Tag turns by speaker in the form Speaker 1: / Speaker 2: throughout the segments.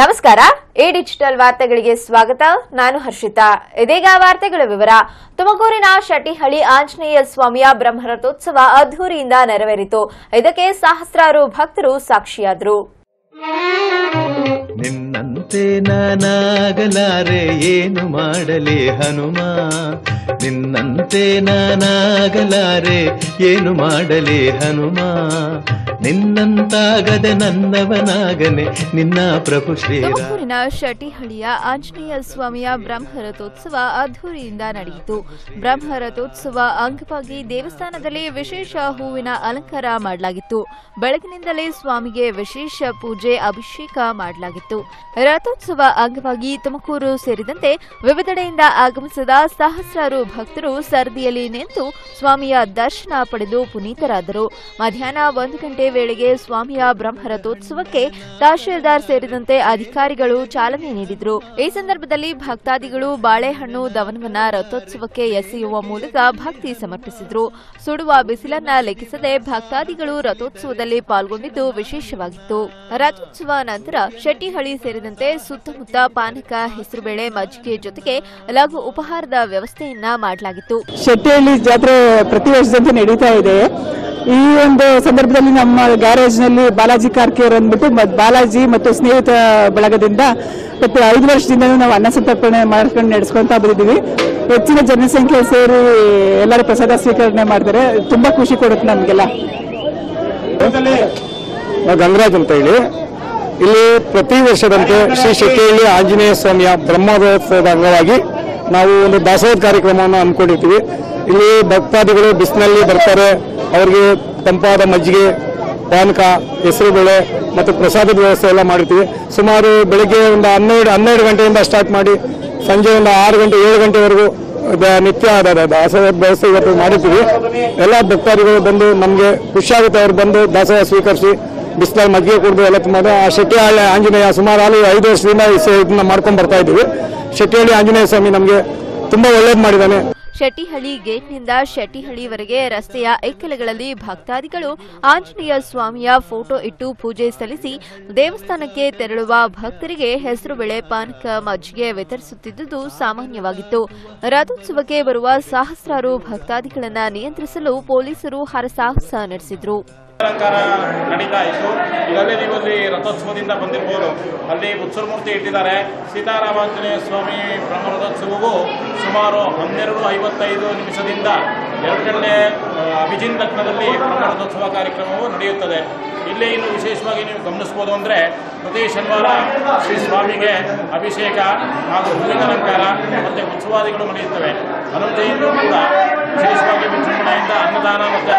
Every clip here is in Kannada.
Speaker 1: ನಮಸ್ಕಾರ ಎ ಡಿಜಿಟಲ್ ವಾರ್ತೆಗಳಿಗೆ ಸ್ವಾಗತ ನಾನು ಹರ್ಷಿತಾ ಇದೀಗ ವಾರ್ತೆಗಳ ವಿವರ ತುಮಕೂರಿನ ಶೆಟ್ಟಿಹಳ್ಳಿ ಆಂಜನೇಯ ಸ್ವಾಮಿಯ ಬ್ರಹ್ಮರಥೋತ್ಸವ ಅದ್ದೂರಿಯಿಂದ ನೆರವೇರಿತು ಇದಕ್ಕೆ ಸಹಸ್ರಾರು ಭಕ್ತರು ಸಾಕ್ಷಿಯಾದರು
Speaker 2: ನಿನ್ನಂತೆ ನಾನಾಗಲಾರೆ ಏನು ಮಾಡಲಿ ಹನುಮ ನಿನ್ನಂತೆ ನಾನಾಗಲಾರೆ ಏನು ಮಾಡಲಿ ಹನುಮ ನಿನ್ನಂತಾಗದೆ ನನ್ನವನಾಗನೆ ನಿನ್ನ ಪ್ರಭು ಶ್ರೀರಾಮ
Speaker 1: ತುಮಕೂರಿನ ಶೆಟ್ಟಿಹಳ್ಳಿಯ ಆಂಜನೇಯ ಸ್ವಾಮಿಯ ಬ್ರಹ್ಮರಥೋತ್ಸವ ಅದ್ದೂರಿಯಿಂದ ನಡೆಯಿತು ಬ್ರಹ್ಮರಥೋತ್ಸವ ಅಂಗವಾಗಿ ದೇವಸ್ಥಾನದಲ್ಲಿ ವಿಶೇಷ ಹೂವಿನ ಅಲಂಕಾರ ಮಾಡಲಾಗಿತ್ತು ಬೆಳಗಿನಿಂದಲೇ ಸ್ವಾಮಿಗೆ ವಿಶೇಷ ಪೂಜೆ ಅಭಿಷೇಕ ಮಾಡಲಾಗಿತ್ತು ರಥೋತ್ಸವ ಅಂಗವಾಗಿ ತುಮಕೂರು ಸೇರಿದಂತೆ ವಿವಿಧೆಡೆಯಿಂದ ಆಗಮಿಸಿದ ಸಹಸ್ರಾರು ಭಕ್ತರು ಸರದಿಯಲ್ಲಿ ನಿಂತು ಸ್ವಾಮಿಯ ದರ್ಶನ ಪಡೆದು ಪುನೀತರಾದರು ಮಧ್ಯಾಹ್ನ ಒಂದು ಗಂಟೆ ವೇಳೆಗೆ ಸ್ವಾಮಿಯ ಬ್ರಹ್ಮರಥೋತ್ಸವಕ್ಕೆ ತಹಶೀಲ್ದಾರ್ ಸೇರಿದಂತೆ ಅಧಿಕಾರಿಗಳು ಚಾಲನೆ ನೀಡಿದ್ರು ಈ ಸಂದರ್ಭದಲ್ಲಿ ಭಕ್ತಾದಿಗಳು ಬಾಳೆಹಣ್ಣು ದವನವನ್ನ ರಥೋತ್ಸವಕ್ಕೆ ಎಸೆಯುವ ಮೂಲಕ ಭಕ್ತಿ ಸಮರ್ಪಿಸಿದ್ರು ಸುಡುವ ಬಿಸಿಲನ್ನ ಲೆಕ್ಕಿಸದೆ ಭಕ್ತಾದಿಗಳು ರಥೋತ್ಸವದಲ್ಲಿ ಪಾಲ್ಗೊಂಡಿದ್ದು ವಿಶೇಷವಾಗಿತ್ತು ರಥೋತ್ಸವ ನಂತರ ಶೆಟ್ಟಿಹಳ್ಳಿ ಸೇರಿದಂತೆ ಸುತ್ತಮುತ್ತ ಪಾನಕ ಹೆಸರುಬೇಳೆ ಮಜ್ಜಿಗೆ ಜೊತೆಗೆ ಲಘು ಉಪಹಾರದ ವ್ಯವಸ್ಥೆಯನ್ನ ಮಾಡಲಾಗಿತ್ತು
Speaker 3: ಶೆಟ್ಟಿಹಳ್ಳಿ ಜಾತ್ರೆ ಪ್ರತಿ ವರ್ಷದಂತೆ ನಡೀತಾ ಇದೆ ಈ ಒಂದು ಸಂದರ್ಭದಲ್ಲಿ ನಮ್ಮ ಗ್ಯಾರೇಜ್ನಲ್ಲಿ ಬಾಲಾಜಿ ಕಾರ್ಕೇರ್ ಅಂದ್ಬಿಟ್ಟು ಮ- ಬಾಲಾಜಿ ಮತ್ತು ಸ್ನೇಹಿತ ಬಳಗದಿಂದ ಪ್ರತಿ ಐದು ವರ್ಷದಿಂದ ನಾವು ಅನ್ನ ಸಂತರ್ಪಣೆ ಮಾಡ್ಕೊಂಡು ನಡೆಸ್ಕೊಂತ ಬಂದಿದ್ದೀವಿ ಹೆಚ್ಚಿನ ಜನಸಂಖ್ಯೆ ಸೇರಿ ಎಲ್ಲರೂ ಪ್ರಸಾದ ಸ್ವೀಕರಣೆ ಮಾಡ್ತಾರೆ ತುಂಬಾ ಖುಷಿ ಕೊಡುತ್ತೆ ನಮಗೆಲ್ಲ
Speaker 4: ನಾವು ಗಂಗರಾಜ್ ಅಂತ ಹೇಳಿ ಇಲ್ಲಿ ಪ್ರತಿ ವರ್ಷದಂತೆ ಶ್ರೀ ಶೆಟ್ಟಿಹಳ್ಳಿ ಆಂಜನೇಯ ಸ್ವಾಮಿಯ ಬ್ರಹ್ಮೋತ್ಸವದ ಅಂಗವಾಗಿ ನಾವು ಒಂದು ದಾಸೋಹ ಕಾರ್ಯಕ್ರಮವನ್ನು ಹಮ್ಮಿಕೊಂಡಿರ್ತೀವಿ ಇಲ್ಲಿ ಭಕ್ತಾದಿಗಳು ಬಿಸಿನಲ್ಲಿ ಬರ್ತಾರೆ ಅವರಿಗೆ ತಂಪಾದ ಮಜ್ಜಿಗೆ ಪಾನಕ ಹೆಸರುಬೇಳೆ ಮತ್ತು ಪ್ರಸಾದದ ವ್ಯವಸ್ಥೆ ಎಲ್ಲ ಮಾಡಿರ್ತೀವಿ ಸುಮಾರು ಬೆಳಗ್ಗೆ ಒಂದು ಹನ್ನೆರಡು ಹನ್ನೆರಡು ಗಂಟೆಯಿಂದ ಸ್ಟಾರ್ಟ್ ಮಾಡಿ ಸಂಜೆ ಒಂದು ಆರು ಗಂಟೆ ಏಳು ಗಂಟೆವರೆಗೂ ದ- ನಿತ್ಯ ದ- ದಾಸೋಹ ವ್ಯವಸ್ಥೆ ಇವತ್ತು ಮಾಡಿರ್ತೀವಿ ಎಲ್ಲ ಭಕ್ತಾದಿಗಳು ಬಂದು ನಮಗೆ ಖುಷಿಯಾಗುತ್ತೆ ಅವ್ರು ಬಂದು ದಾಸೋಹ ಸ್ವೀಕರಿಸಿ ಬಿಸಿಲಲ್ಲಿ ಮಜ್ಜಿಗೆ ಕುಡಿದು ಎಲ್ಲ ತುಂಬ ಆ ಶೆಟ್ಟಿಹಳ್ಳಿ ಆಂಜನೇಯ ಸುಮಾರು ಅಲ್ಲಿ ಐದು ವರ್ಷದಿಂದ ಈ ಸ- ಇದನ್ನ ಮಾಡ್ಕೊಂಡು ಬರ್ತಾ ಇದ್ದೀವಿ ಶೆಟ್ಟಿಹಳ್ಳಿ ಆಂಜನೇಯ ಸ್ವಾಮಿ ನಮಗೆ ತುಂಬ ಒಳ್ಳೇದು ಮಾಡಿದ್ದಾನೆ
Speaker 1: ಶೆಟ್ಟಿಹಳ್ಳಿ ಗೇಟ್ನಿಂದ ಶೆಟ್ಟಿಹಳ್ಳಿವರೆಗೆ ರಸ್ತೆಯ ಎಕ್ಕಲೆಗಳಲ್ಲಿ ಭಕ್ತಾದಿಗಳು ಆಂಜನೇಯ ಸ್ವಾಮಿಯ ಫೋಟೋ ಇಟ್ಟು ಪೂಜೆ ಸಲ್ಲಿಸಿ ದೇವಸ್ಥಾನಕ್ಕೆ ತೆರಳುವ ಭಕ್ತರಿಗೆ ಹೆಸರುಬೇಳೆ ಪಾನಕ ಮಜ್ಜಿಗೆ ವಿತರಿಸುತ್ತಿದ್ದುದು ಸಾಮಾನ್ಯವಾಗಿತ್ತು ರಥೋತ್ಸವಕ್ಕೆ ಬರುವ ಸಹಸ್ರಾರು ಭಕ್ತಾದಿಗಳನ್ನ ನಿಯಂತ್ರಿಸಲು ಪೊಲೀಸರು ಹರಸಾಹಸ ನಡೆಸಿದ್ರು
Speaker 5: ಅಲಂಕಾರ ನಡೀತಾ ಇತ್ತು ಇದರಲ್ಲಿ ನೀವು ಅಲ್ಲಿ ರಥೋತ್ಸವದಿಂದ ಬಂದಿರ್ಬೋದು ಅಲ್ಲಿ ಉತ್ಸವ ಮೂರ್ತಿ ಇಟ್ಟಿದ್ದಾರೆ ಸೀತಾರಾಮಾಂಜನೇಯ ಸ್ವಾಮಿ ಬ್ರಹ್ಮರಥೋತ್ಸವವು ಸುಮಾರು ಹನ್ನೆರಡು ಐವತ್ತೈದು ನಿಮಿಷದಿಂದ ಎರಡು ಗಂಟೆ ಆ, ಅಭಿಜಿನ್ ಲಗ್ನದಲ್ಲಿ ಬ್ರಹ್ಮರಥೋತ್ಸವ ಕಾರ್ಯಕ್ರಮವು ನಡೆಯುತ್ತದೆ ಇಲ್ಲಿ ಇನ್ನು ವಿಶೇಷವಾಗಿ ನೀವು ಗಮನಿಸ್ಬೋದು ಅಂದರೆ ಪ್ರತಿ ಶನಿವಾರ ಶ್ರೀ ಸ್ವಾಮಿಗೆ ಅಭಿಷೇಕ ಹಾಗೂ ಹೂವಿನ ಅಲಂಕಾರ ಮತ್ತು ಉತ್ಸವಾದಿಗಳು ನಡೆಯುತ್ತವೆ ಹನುಮತೆಯನ್ನು ಕೂಡ ವಿಶೇಷವಾಗಿ ವಿಜೃಂಭಣೆಯಿಂದ ಅನ್ನದಾನ ಮತ್ತು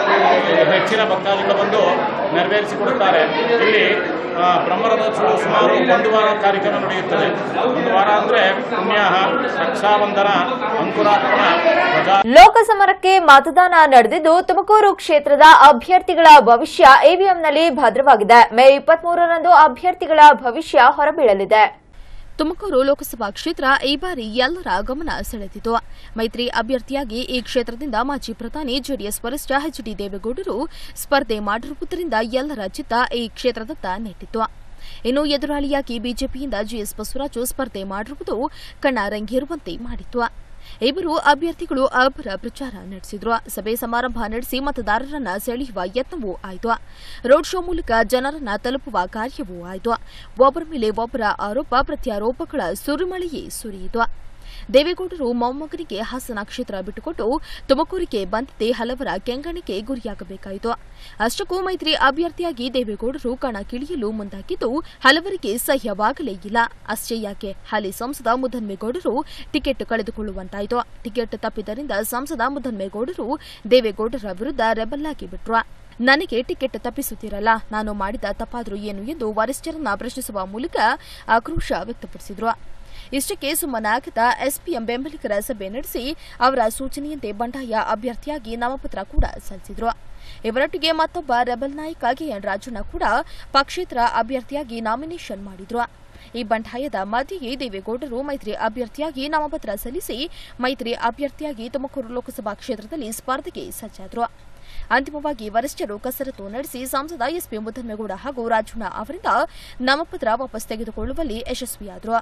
Speaker 5: ಹೆಚ್ಚಿನ ಭಕ್ತಾದಿಗಳು ಬಂದು ನೆರವೇರಿಸಿಕೊಡುತ್ತಾರೆ ಇಲ್ಲಿ ಆ, ಬ್ರಹ್ಮರಥೋತ್ಸವ ಸುಮಾರು ಒಂದು ವಾರ ಕಾರ್ಯಕ್ರಮ ನಡೆಯುತ್ತದೆ ಒಂದು ವಾರ ಅಂದರೆ ಪುಣ್ಯಾಹ ರಕ್ಷಾಬಂಧನ ಅಂಕುರಾರ್ಪಣ ಧ್ವಜ
Speaker 1: ಲೋಕಸಮರಕ್ಕೆ ಮತದಾನ ನಡೆದಿದ್ದು ತುಮಕೂರು ಕ್ಷೇತ್ರದ ಅಭ್ಯರ್ಥಿಗಳ ಭವಿಷ್ಯ ಇವಿಎಂನಲ್ಲಿ ಭದ್ರವಾಗಿದೆ ಮೇ ಇಪ್ಪತ್ಮೂರರಂದು ಅಭ್ಯರ್ಥಿಗಳ ಭವಿಷ್ಯ ಹೊರಬೀಳಲಿದೆ
Speaker 6: ತುಮಕೂರು ಲೋಕಸಭಾ ಕ್ಷೇತ್ರ ಈ ಬಾರಿ ಎಲ್ಲರ ಗಮನ ಸೆಳೆದಿತು ಮೈತ್ರಿ ಅಭ್ಯರ್ಥಿಯಾಗಿ ಈ ಕ್ಷೇತ್ರದಿಂದ ಮಾಜಿ ಪ್ರಧಾನಿ ಜೆಡಿಎಸ್ ವರಿಷ್ಠ ಎಚ್ ಡಿ ದೇವೇಗೌಡರು ಸ್ಪರ್ಧೆ ಮಾಡಿರುವುದರಿಂದ ಎಲ್ಲರ ಚಿತ್ತ ಈ ಕ್ಷೇತ್ರದತ್ತ ನೆಟ್ಟಿತು ಇನ್ನು ಎದುರಾಳಿಯಾಗಿ ಬಿಜೆಪಿಯಿಂದ ಜಿಎಸ್ ಬಸವರಾಜು ಸ್ಪರ್ಧೆ ಮಾಡಿರುವುದು ಕಣ್ಣಾರಂಗೇರುವಂತೆ ಮಾಡಿತು ಇಬ್ಬರು ಅಭ್ಯರ್ಥಿಗಳು ಅಬ್ಬರ ಪ್ರಚಾರ ನಡೆಸಿದ್ರು ಸಭೆ ಸಮಾರಂಭ ನಡೆಸಿ ಮತದಾರರನ್ನ ಸೆಳೆಯುವ ಯತ್ನವೂ ಆಯಿತು ರೋಡ್ ಶೋ ಮೂಲಕ ಜನರನ್ನ ತಲುಪುವ ಕಾರ್ಯವೂ ಆಯಿತು ಒಬ್ಬರ ಮೇಲೆ ಒಬ್ಬರ ಆರೋಪ ಪ್ರತ್ಯಾರೋಪಗಳ ಸುರಿಮಳೆಯೇ ಸುರಿಯಿತು ದೇವೇಗೌಡರು ಮೊಮ್ಮಗನಿಗೆ ಹಾಸನ ಕ್ಷೇತ್ರ ಬಿಟ್ಟುಕೊಟ್ಟು ತುಮಕೂರಿಗೆ ಬಂದಿದ್ದೇ ಹಲವರ ಕೆಂಗಣಿಗೆ ಗುರಿಯಾಗಬೇಕಾಯಿತು ಅಷ್ಟಕ್ಕೂ ಮೈತ್ರಿ ಅಭ್ಯರ್ಥಿಯಾಗಿ ದೇವೇಗೌಡರು ಕಣಕ್ಕಿಳಿಯಲು ಮುಂದಾಗಿದ್ದು ಹಲವರಿಗೆ ಸಹ್ಯವಾಗಲೇ ಇಲ್ಲ ಅಷ್ಟೇ ಯಾಕೆ ಹಾಲಿ ಸಂಸದ ಮುದ್ದನ್ಮೇಗೌಡರು ಟಿಕೆಟ್ ಕಳೆದುಕೊಳ್ಳುವಂತಾಯಿತು ಟಿಕೆಟ್ ತಪ್ಪಿದ್ದರಿಂದ ಸಂಸದ ಮುದ್ದನ್ಮೇಗೌಡರು ದೇವೇಗೌಡರ ವಿರುದ್ಧ ರೆಬಲ್ ಆಗಿ ಬಿಟ್ರು ನನಗೆ ಟಿಕೆಟ್ ತಪ್ಪಿಸುತ್ತಿರಲ್ಲ ನಾನು ಮಾಡಿದ ತಪ್ಪಾದರೂ ಏನು ಎಂದು ವರಿಷ್ಠರನ್ನ ಪ್ರಶ್ನಿಸುವ ಮೂಲಕ ಆಕ್ರೋಶ ವ್ಯಕ್ತಪಡಿಸಿದ್ರು ಇಷ್ಟಕ್ಕೆ ಸುಮ್ಮನಾಗದ ಎಸ್ಪಿಎಂ ಬೆಂಬಲಿಗರ ಸಭೆ ನಡೆಸಿ ಅವರ ಸೂಚನೆಯಂತೆ ಬಂಡಾಯ ಅಭ್ಯರ್ಥಿಯಾಗಿ ನಾಮಪತ್ರ ಕೂಡ ಸಲ್ಲಿಸಿದ್ರು ಇವರೊಟ್ಟಿಗೆ ಮತ್ತೊಬ್ಬ ರೆಬಲ್ ನಾಯಕ ಕೆಎನ್ ರಾಜಣ್ಣ ಕೂಡ ಪಕ್ಷೇತರ ಅಭ್ಯರ್ಥಿಯಾಗಿ ನಾಮಿನೇಷನ್ ಮಾಡಿದ್ರು ಈ ಬಂಡಾಯದ ಮಧ್ಯೆಯೇ ದೇವೇಗೌಡರು ಮೈತ್ರಿ ಅಭ್ಯರ್ಥಿಯಾಗಿ ನಾಮಪತ್ರ ಸಲ್ಲಿಸಿ ಮೈತ್ರಿ ಅಭ್ಯರ್ಥಿಯಾಗಿ ತುಮಕೂರು ಲೋಕಸಭಾ ಕ್ಷೇತ್ರದಲ್ಲಿ ಸ್ಪರ್ಧೆಗೆ ಸಜ್ಜಾದ್ರು ಅಂತಿಮವಾಗಿ ವರಿಷ್ಠರು ಕಸರತ್ತು ನಡೆಸಿ ಸಂಸದ ಎಸ್ಪಿ ಮುದ್ದನ್ಮೇಗೌಡ ಹಾಗೂ ರಾಜಣ್ಣ ಅವರಿಂದ ನಾಮಪತ್ರ ವಾಪಸ್ ತೆಗೆದುಕೊಳ್ಳುವಲ್ಲಿ ಯಶಸ್ವಿಯಾದರು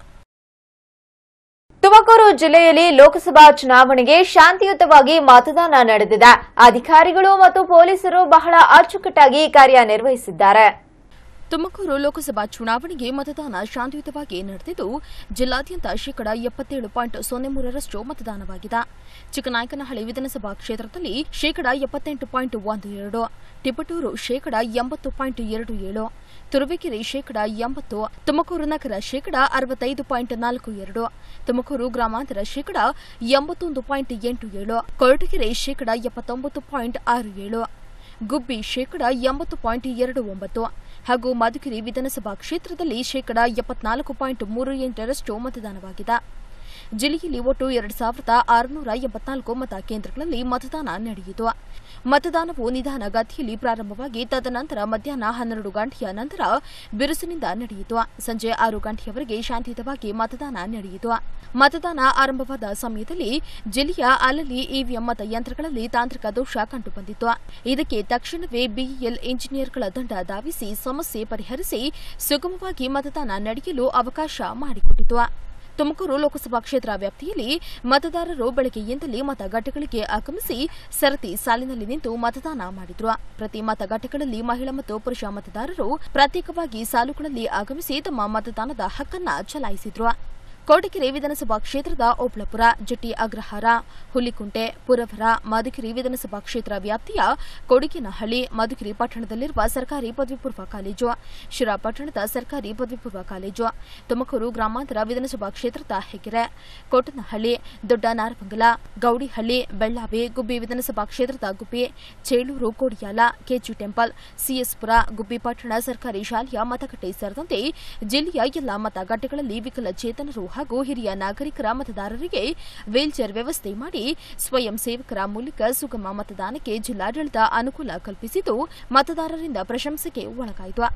Speaker 1: ತುಮಕೂರು ಜಿಲ್ಲೆಯಲ್ಲಿ ಲೋಕಸಭಾ ಚುನಾವಣೆಗೆ ಶಾಂತಿಯುತವಾಗಿ ಮತದಾನ ನಡೆದಿದೆ ಅಧಿಕಾರಿಗಳು ಮತ್ತು ಪೊಲೀಸರು ಬಹಳ ಅಚ್ಚುಕಟ್ಟಾಗಿ ಕಾರ್ಯನಿರ್ವಹಿಸಿದ್ದಾರೆ
Speaker 6: ತುಮಕೂರು ಲೋಕಸಭಾ ಚುನಾವಣೆಗೆ ಮತದಾನ ಶಾಂತಿಯುತವಾಗಿ ನಡೆದಿದ್ದು ಜಿಲ್ಲಾದ್ಯಂತ ಶೇಕಡ ಎಪ್ಪತ್ತೇಳು ಪಾಯಿಂಟ್ ಸೊನ್ನೆ ಮೂರರಷ್ಟು ಮತದಾನವಾಗಿದೆ ಚಿಕ್ಕನಾಯಕನಹಳ್ಳಿ ವಿಧಾನಸಭಾ ಕ್ಷೇತ್ರದಲ್ಲಿ ಶೇಕಡ ಎಪ್ಪತ್ತೆಂಟು ಪಾಯಿಂಟ್ ಒಂದು ಎರಡು ತಿಪಟೂರು ಶೇಕಡ ಎಂಬತ್ತು ಪಾಯಿಂಟ್ ಎರಡು ಏಳು ತುರುವೇಕೆರೆ ಶೇಕಡ ಎಂಬತ್ತು ತುಮಕೂರು ನಗರ ಶೇಕಡ ಅರವತ್ತೈದು ಪಾಯಿಂಟ್ ನಾಲ್ಕು ಎರಡು ತುಮಕೂರು ಗ್ರಾಮಾಂತರ ಶೇಕಡ ಎಂಬತ್ತೊಂದು ಪಾಯಿಂಟ್ ಎಂಟು ಏಳು ಕೊರಟಗೆರೆ ಶೇಕಡ ಎಪ್ಪತ್ತೊಂಬತ್ತು ಪಾಯಿಂಟ್ ಆರು ಏಳು ಗುಬ್ಬಿ ಶೇಕಡ ಎಂಬತ್ತು ಪಾಯಿಂಟ್ ಎರಡು ಒಂಬತ್ತು ಹಾಗೂ ಮಧುಗಿರಿ ವಿಧಾನಸಭಾ ಕ್ಷೇತ್ರದಲ್ಲಿ ಶೇಕಡ ಎಪ್ಪತ್ನಾಲ್ಕು ಪಾಯಿಂಟ್ ಮೂರು ಎಂಟರಷ್ಟು ಮತದಾನವಾಗಿದೆ ಜಿಲ್ಲೆಯಲ್ಲಿ ಒಟ್ಟು ಎರಡು ಸಾವಿರದ ಆರುನೂರ ಎಂಬತ್ನಾಲ್ಕು ಮತ ಕೇಂದ್ರಗಳಲ್ಲಿ ಮತದಾನ ನಡೆಯಿತು ಮತದಾನವು ನಿಧಾನಗತಿಯಲ್ಲಿ ಪ್ರಾರಂಭವಾಗಿ ತದನಂತರ ಮಧ್ಯಾಹ್ನ ಹನ್ನೆರಡು ಗಂಟೆಯ ನಂತರ ಬಿರುಸಿನಿಂದ ನಡೆಯಿತು ಸಂಜೆ ಆರು ಗಂಟೆಯವರೆಗೆ ಶಾಂತಿಯುತವಾಗಿ ಮತದಾನ ನಡೆಯಿತು ಮತದಾನ ಆರಂಭವಾದ ಸಮಯದಲ್ಲಿ ಜಿಲ್ಲೆಯ ಅಲ್ಲಲ್ಲಿ ಇವಿಎಂ ಮತಯಂತ್ರಗಳಲ್ಲಿ ತಾಂತ್ರಿಕ ದೋಷ ಕಂಡುಬಂದಿತ್ತು ಇದಕ್ಕೆ ತಕ್ಷಣವೇ ಬಿಇಎಲ್ ಇಂಜಿನಿಯರ್ಗಳ ತಂಡ ಧಾವಿಸಿ ಸಮಸ್ಯೆ ಪರಿಹರಿಸಿ ಸುಗಮವಾಗಿ ಮತದಾನ ನಡೆಯಲು ಅವಕಾಶ ಮಾಡಿಕೊಟ್ಟಿತು ತುಮಕೂರು ಲೋಕಸಭಾ ಕ್ಷೇತ್ರ ವ್ಯಾಪ್ತಿಯಲ್ಲಿ ಮತದಾರರು ಬೆಳಗ್ಗೆಯಿಂದಲೇ ಮತಗಟ್ಟೆಗಳಿಗೆ ಆಗಮಿಸಿ ಸರತಿ ಸಾಲಿನಲ್ಲಿ ನಿಂತು ಮತದಾನ ಮಾಡಿದ್ರು ಪ್ರತಿ ಮತಗಟ್ಟೆಗಳಲ್ಲಿ ಮಹಿಳಾ ಮತ್ತು ಪುರುಷ ಮತದಾರರು ಪ್ರತ್ಯೇಕವಾಗಿ ಸಾಲುಗಳಲ್ಲಿ ಆಗಮಿಸಿ ತಮ್ಮ ಮತದಾನದ ಹಕ್ಕನ್ನ ಚಲಾಯಿಸಿದ್ರು ಕೋಟಗೆರೆ ವಿಧಾನಸಭಾ ಕ್ಷೇತ್ರದ ಓಪ್ಲಪುರ ಜಟ್ಟಿ ಅಗ್ರಹಾರ ಹುಲಿಕುಂಟೆ ಪುರವರ ಮಧುಗಿರಿ ವಿಧಾನಸಭಾ ಕ್ಷೇತ್ರ ವ್ಯಾಪ್ತಿಯ ಕೊಡಿಗಿನಹಳ್ಳಿ ಮಧುಗಿರಿ ಪಟ್ಟಣದಲ್ಲಿರುವ ಸರ್ಕಾರಿ ಪದವಿ ಪೂರ್ವ ಕಾಲೇಜು ಶಿರಾ ಪಟ್ಟಣದ ಸರ್ಕಾರಿ ಪದವಿ ಪೂರ್ವ ಕಾಲೇಜು ತುಮಕೂರು ಗ್ರಾಮಾಂತರ ವಿಧಾನಸಭಾ ಕ್ಷೇತ್ರದ ಹೆಗೆರೆ ಕೋಟನಹಳ್ಳಿ ದೊಡ್ಡ ನಾರಮಂಗಲ ಗೌಡಿಹಳ್ಳಿ ಬೆಳ್ಳಾವಿ ಗುಬ್ಬಿ ವಿಧಾನಸಭಾ ಕ್ಷೇತ್ರದ ಗುಬ್ಬಿ ಚೇಳೂರು ಕೋಡಿಯಾಲ ಕೆಜಿ ಟೆಂಪಲ್ ಸಿಎಸ್ಪುರ ಗುಬ್ಬಿ ಪಟ್ಟಣ ಸರ್ಕಾರಿ ಶಾಲೆಯ ಮತಗಟ್ಟೆ ಸೇರಿದಂತೆ ಜಿಲ್ಲೆಯ ಎಲ್ಲಾ ಮತಗಟ್ಟೆಗಳಲ್ಲಿ ವಿಕಲಚೇತನರು ಹಾಗೂ ಹಿರಿಯ ನಾಗರಿಕರ ಮತದಾರರಿಗೆ ವೀಲ್ಚೇರ್ ವ್ಯವಸ್ಥೆ ಮಾಡಿ ಸ್ವಯಂ ಸೇವಕರ ಮೂಲಕ ಸುಗಮ ಮತದಾನಕ್ಕೆ ಜಿಲ್ಲಾಡಳಿತ ಅನುಕೂಲ ಕಲ್ಪಿಸಿದ್ದು ಮತದಾರರಿಂದ ಪ್ರಶಂಸೆಗೆ ಒಳಗಾಯಿತು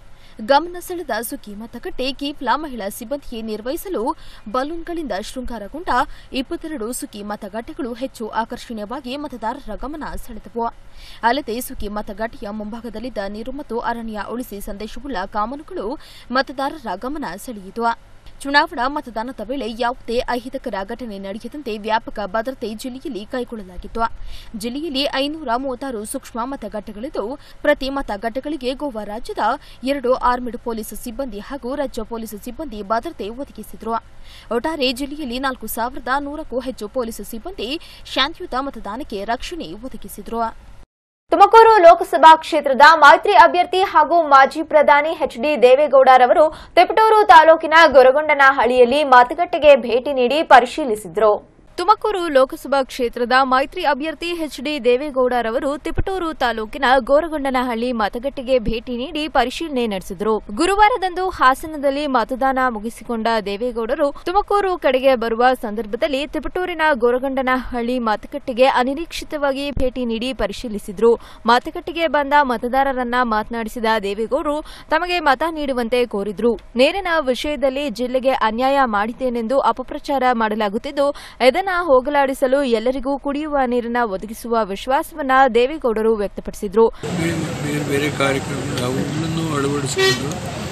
Speaker 6: ಗಮನ ಸೆಳೆದ ಸುಗ್ಗಿ ಮತಗಟ್ಟೆ ಕೇವಲ ಮಹಿಳಾ ಸಿಬ್ಬಂದಿಯೇ ನಿರ್ವಹಿಸಲು ಬಲೂನ್ಗಳಿಂದ ಶೃಂಗಾರಗೊಂಡ ಇಪ್ಪತ್ತೆರಡು ಸುಗ್ಗಿ ಮತಗಟ್ಟೆಗಳು ಹೆಚ್ಚು ಆಕರ್ಷಣೀಯವಾಗಿ ಮತದಾರರ ಗಮನ ಸೆಳೆದವು ಅಲ್ಲದೆ ಸುಗ್ಗಿ ಮತಗಟ್ಟೆಯ ಮುಂಭಾಗದಲ್ಲಿದ್ದ ನೀರು ಮತ್ತು ಅರಣ್ಯ ಉಳಿಸಿ ಸಂದೇಶವುಳ್ಳ ಕಾಮನುಗಳು ಮತದಾರರ ಗಮನ ಸೆಳೆಯಿತು ಚುನಾವಣಾ ಮತದಾನದ ವೇಳೆ ಯಾವುದೇ ಅಹಿತಕರ ಘಟನೆ ನಡೆಯದಂತೆ ವ್ಯಾಪಕ ಭದ್ರತೆ ಜಿಲ್ಲೆಯಲ್ಲಿ ಕೈಗೊಳ್ಳಲಾಗಿತ್ತು ಜಿಲ್ಲೆಯಲ್ಲಿ ಐನೂರ ಮೂವತ್ತಾರು ಸೂಕ್ಷ್ಮ ಮತಗಟ್ಟೆಗಳಿದ್ದು ಪ್ರತಿ ಮತಗಟ್ಟೆಗಳಿಗೆ ಗೋವಾ ರಾಜ್ಯದ ಎರಡು ಆರ್ಮಿಡ್ ಪೊಲೀಸ್ ಸಿಬ್ಬಂದಿ ಹಾಗೂ ರಾಜ್ಯ ಪೊಲೀಸ್ ಸಿಬ್ಬಂದಿ ಭದ್ರತೆ ಒದಗಿಸಿದ್ರು ಒಟ್ಟಾರೆ ಜಿಲ್ಲೆಯಲ್ಲಿ ನಾಲ್ಕು ಸಾವಿರದ ನೂರಕ್ಕೂ ಹೆಚ್ಚು ಪೊಲೀಸ್ ಸಿಬ್ಬಂದಿ ಶಾಂತಿಯುತ ಮತದಾನಕ್ಕೆ ರಕ್ಷಣೆ ಒದಗಿಸಿದ್ರು
Speaker 1: ತುಮಕೂರು ಲೋಕಸಭಾ ಕ್ಷೇತ್ರದ ಮೈತ್ರಿ ಅಭ್ಯರ್ಥಿ ಹಾಗೂ ಮಾಜಿ ಪ್ರಧಾನಿ ಎಚ್ ಡಿ ದೇವೇಗೌಡರವರು ತಿಪಟೂರು ತಾಲೂಕಿನ ಗೊರಗೊಂಡನಹಳ್ಳಿಯಲ್ಲಿ ಮತಗಟ್ಟೆಗೆ ಭೇಟಿ ನೀಡಿ ಪರಿಶೀಲಿಸಿದರು ತುಮಕೂರು ಲೋಕಸಭಾ ಕ್ಷೇತ್ರದ ಮೈತ್ರಿ ಅಭ್ಯರ್ಥಿ ಎಚ್ ಡಿ ದೇವೇಗೌಡರವರು ತಿಪಟೂರು ತಾಲೂಕಿನ ಗೋರಗೊಂಡನಹಳ್ಳಿ ಮತಗಟ್ಟೆಗೆ ಭೇಟಿ ನೀಡಿ ಪರಿಶೀಲನೆ ನಡೆಸಿದರು ಗುರುವಾರದಂದು ಹಾಸನದಲ್ಲಿ ಮತದಾನ ಮುಗಿಸಿಕೊಂಡ ದೇವೇಗೌಡರು ತುಮಕೂರು ಕಡೆಗೆ ಬರುವ ಸಂದರ್ಭದಲ್ಲಿ ತಿಪಟೂರಿನ ಗೋರಗೊಂಡನಹಳ್ಳಿ ಮತಗಟ್ಟೆಗೆ ಅನಿರೀಕ್ಷಿತವಾಗಿ ಭೇಟಿ ನೀಡಿ ಪರಿಶೀಲಿಸಿದರು ಮತಗಟ್ಟೆಗೆ ಬಂದ ಮತದಾರರನ್ನ ಮಾತನಾಡಿಸಿದ ದೇವೇಗೌಡರು ತಮಗೆ ಮತ ನೀಡುವಂತೆ ಕೋರಿದ್ರು ನೀರಿನ ವಿಷಯದಲ್ಲಿ ಜಿಲ್ಲೆಗೆ ಅನ್ಯಾಯ ಮಾಡಿದ್ದೇನೆಂದು ಅಪಪ್ರಚಾರ ಮಾಡಲಾಗುತ್ತಿದ್ದು ಇದನ್ನ ಹೋಗಲಾಡಿಸಲು ಎಲ್ಲರಿಗೂ ಕುಡಿಯುವ ನೀರನ್ನ ಒದಗಿಸುವ ವಿಶ್ವಾಸವನ್ನ ದೇವೇಗೌಡರು ವ್ಯಕ್ತಪಡಿಸಿದ್ರು
Speaker 7: ಬೇರೆ ಬೇರೆ ಬೇರೆ ಕಾರ್ಯಕ್ರಮ ಅವುಗಳನ್ನು ಅಳವಡಿಸ್ಕೊಂಡು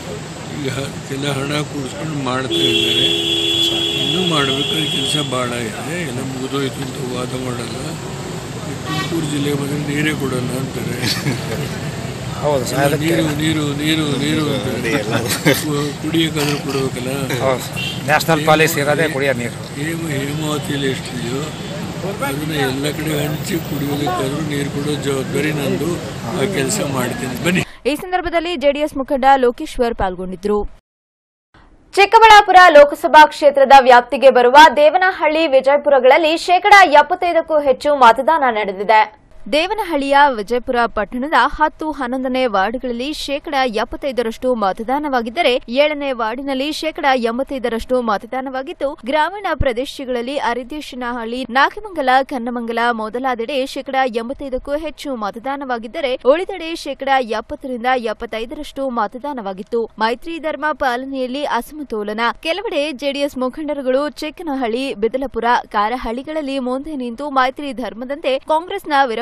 Speaker 7: ಈಗ ಎಲ್ಲ ಹಣ ಕೂಡಿಸ್ಕೊಂಡು ಮಾಡ್ತಾ ಇದ್ದಾರೆ ಇನ್ನೂ ಮಾಡಬೇಕಾದ ಕೆಲಸ ಭಾಳ ಇದೆ ಎಲ್ಲ ಮುಗಿದೋಯ್ತು ಅಂತ ವಾದ ಮಾಡಲ್ಲ ಈ ತುಮಕೂರು ಜಿಲ್ಲೆಗೆ ಬಂದರೆ ನೀರೇ ಕೊಡಲ್ಲ ಅಂತಾರೆ
Speaker 8: ಹೌದು ಸರ್
Speaker 7: ಎಲ್ಲ
Speaker 8: ಅದಕ್ಕೆ
Speaker 7: ನೀರು ನೀರು ನೀರು ನೀರು ಅಂತಾರೆ ಕು- ಕುಡಿಯೋಕ್ಕಾದ್ರೂ ಕೊಡಬೇಕಲ್ಲ
Speaker 8: ಹೌದು ನ್ಯಾಷನಲ್ ಪಾಲಿಸಿ ಇರೋದೇ ಕುಡಿಯೋ ನೀರು
Speaker 7: ಹೇಮ ಹೇಮಾವತಿಯಲ್ಲಿ ಎಷ್ಟಿದೆಯೋ ಅದನ್ನ ಎಲ್ಲ ಕಡೆ ಹಂಚಿ ಕುಡಿಯೋದಕ್ಕಾದ್ರೂ ನೀರು ಕೊಡೋ ಜವಾಬ್ದಾರಿ ನಂದು ಆ ಕೆಲಸ ಮಾಡ್ತೀನಿ ಬನ್ನಿ
Speaker 1: ಈ ಸಂದರ್ಭದಲ್ಲಿ ಜೆಡಿಎಸ್ ಮುಖಂಡ ಲೋಕೇಶ್ವರ್ ಪಾಲ್ಗೊಂಡಿದ್ರು ಚಿಕ್ಕಬಳ್ಳಾಪುರ ಲೋಕಸಭಾ ಕ್ಷೇತ್ರದ ವ್ಯಾಪ್ತಿಗೆ ಬರುವ ದೇವನಹಳ್ಳಿ ವಿಜಯಪುರಗಳಲ್ಲಿ ಶೇಕಡಾ ಎಪ್ಪತ್ತೈದಕ್ಕೂ ಹೆಚ್ಚು ಮತದಾನ ನಡೆದಿದೆ ದೇವನಹಳ್ಳಿಯ ವಿಜಯಪುರ ಪಟ್ಟಣದ ಹತ್ತು ಹನ್ನೊಂದನೇ ವಾರ್ಡ್ಗಳಲ್ಲಿ ಶೇಕಡಾ ಎಪ್ಪತ್ತೈದರಷ್ಟು ಮತದಾನವಾಗಿದ್ದರೆ ಏಳನೇ ವಾರ್ಡಿನಲ್ಲಿ ಶೇಕಡಾ ಎಂಬತ್ತೈದರಷ್ಟು ಮತದಾನವಾಗಿದ್ದು ಗ್ರಾಮೀಣ ಪ್ರದೇಶಗಳಲ್ಲಿ ಅರಿದೇಶನಹಳ್ಳಿ ನಾಗಮಂಗಲ ಕನ್ನಮಂಗಲ ಮೊದಲಾದೆಡೆ ಶೇಕಡಾ ಎಂಬತ್ತೈದಕ್ಕೂ ಹೆಚ್ಚು ಮತದಾನವಾಗಿದ್ದರೆ ಉಳಿದೆಡೆ ಶೇಕಡಾ ಎಪ್ಪತ್ತರಿಂದ ಎಪ್ಪತ್ತೈದರಷ್ಟು ಮತದಾನವಾಗಿತ್ತು ಮೈತ್ರಿ ಧರ್ಮ ಪಾಲನೆಯಲ್ಲಿ ಅಸಮತೋಲನ ಕೆಲವೆಡೆ ಜೆಡಿಎಸ್ ಮುಖಂಡರುಗಳು ಚಿಕ್ಕನಹಳ್ಳಿ ಬಿದಲಪುರ ಕಾರಹಳ್ಳಿಗಳಲ್ಲಿ ಮುಂದೆ ನಿಂತು ಮೈತ್ರಿ ಧರ್ಮದಂತೆ ಕಾಂಗ್ರೆಸ್ನ ವಿರೂಪಾಕ್ಷ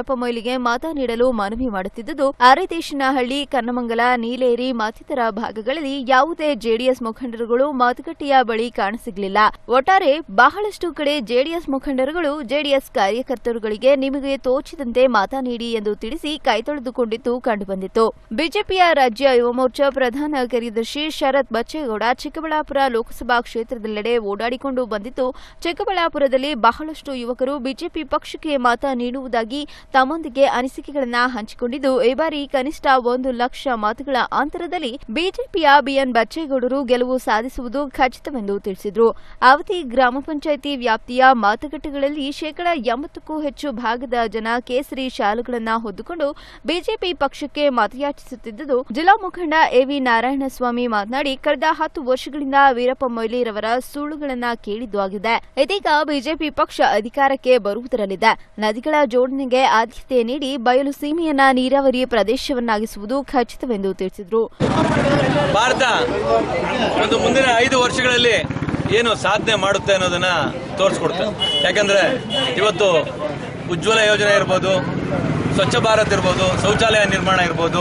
Speaker 1: ವೀರಪ್ಪ ಮೊಯ್ಲಿಗೆ ಮತ ನೀಡಲು ಮನವಿ ಮಾಡುತ್ತಿದ್ದುದು ಆರೇದೇಶನಹಳ್ಳಿ ಕನ್ನಮಂಗಲ ನೀಲೇರಿ ಮತ್ತಿತರ ಭಾಗಗಳಲ್ಲಿ ಯಾವುದೇ ಜೆಡಿಎಸ್ ಮುಖಂಡರುಗಳು ಮಾತುಕತೆಯ ಬಳಿ ಕಾಣಸಿಗಲಿಲ್ಲ ಒಟ್ಟಾರೆ ಬಹಳಷ್ಟು ಕಡೆ ಜೆಡಿಎಸ್ ಮುಖಂಡರುಗಳು ಜೆಡಿಎಸ್ ಕಾರ್ಯಕರ್ತರುಗಳಿಗೆ ನಿಮಗೆ ತೋಚಿದಂತೆ ಮತ ನೀಡಿ ಎಂದು ತಿಳಿಸಿ ಕೈತೊಳೆದುಕೊಂಡಿದ್ದು ಕಂಡುಬಂದಿತ್ತು ಬಿಜೆಪಿಯ ರಾಜ್ಯ ಯುವ ಮೋರ್ಚಾ ಪ್ರಧಾನ ಕಾರ್ಯದರ್ಶಿ ಶರತ್ ಬಚ್ಚೇಗೌಡ ಚಿಕ್ಕಬಳ್ಳಾಪುರ ಲೋಕಸಭಾ ಕ್ಷೇತ್ರದೆಲ್ಲೆಡೆ ಓಡಾಡಿಕೊಂಡು ಬಂದಿದ್ದು ಚಿಕ್ಕಬಳ್ಳಾಪುರದಲ್ಲಿ ಬಹಳಷ್ಟು ಯುವಕರು ಬಿಜೆಪಿ ಪಕ್ಷಕ್ಕೆ ಮತ ನೀಡುವುದಾಗಿ ತಮ್ಮೊಂದಿಗೆ ಅನಿಸಿಕೆಗಳನ್ನ ಹಂಚಿಕೊಂಡಿದ್ದು ಈ ಬಾರಿ ಕನಿಷ್ಠ ಒಂದು ಲಕ್ಷ ಮತಗಳ ಅಂತರದಲ್ಲಿ ಬಿಜೆಪಿಯ ಬಿಎನ್ ಬಚ್ಚೇಗೌಡರು ಗೆಲುವು ಸಾಧಿಸುವುದು ಖಚಿತವೆಂದು ತಿಳಿಸಿದರು ಅವಧಿ ಗ್ರಾಮ ಪಂಚಾಯಿತಿ ವ್ಯಾಪ್ತಿಯ ಮತಗಟ್ಟೆಗಳಲ್ಲಿ ಶೇಕಡಾ ಎಂಬತ್ತಕ್ಕೂ ಹೆಚ್ಚು ಭಾಗದ ಜನ ಕೇಸರಿ ಶಾಲುಗಳನ್ನ ಹೊದ್ದುಕೊಂಡು ಬಿಜೆಪಿ ಪಕ್ಷಕ್ಕೆ ಮತಯಾಚಿಸುತ್ತಿದ್ದುದು ಜಿಲ್ಲಾ ಮುಖಂಡ ಎವಿ ನಾರಾಯಣಸ್ವಾಮಿ ಮಾತನಾಡಿ ಕಳೆದ ಹತ್ತು ವರ್ಷಗಳಿಂದ ವೀರಪ್ಪ ಮೊಯ್ಲಿರವರ ಸುಳ್ಳುಗಳನ್ನ ಕೇಳಿದ್ದು ಆಗಿದೆ ಇದೀಗ ಬಿಜೆಪಿ ಪಕ್ಷ ಅಧಿಕಾರಕ್ಕೆ ಬರುವುದರಲ್ಲಿದೆ ನದಿಗಳ ಜೋಡಣೆಗೆ ಆದ್ಯತೆ ನೀಡಿ ಬಯಲು ಸೀಮೆಯನ್ನ ನೀರಾವರಿ ಪ್ರದೇಶವನ್ನಾಗಿಸುವುದು ಖಚಿತವೆಂದು ತಿಳಿಸಿದರು
Speaker 9: ಭಾರತ ಒಂದು ಮುಂದಿನ ಐದು ವರ್ಷಗಳಲ್ಲಿ ಏನು ಸಾಧನೆ ಮಾಡುತ್ತೆ ಅನ್ನೋದನ್ನ ತೋರಿಸ್ಕೊಡುತ್ತೆ ಯಾಕಂದ್ರೆ ಇವತ್ತು ಉಜ್ವಲ ಯೋಜನೆ ಇರ್ಬೋದು ಸ್ವಚ್ಛ ಭಾರತ್ ಇರ್ಬೋದು ಶೌಚಾಲಯ ನಿರ್ಮಾಣ ಇರ್ಬೋದು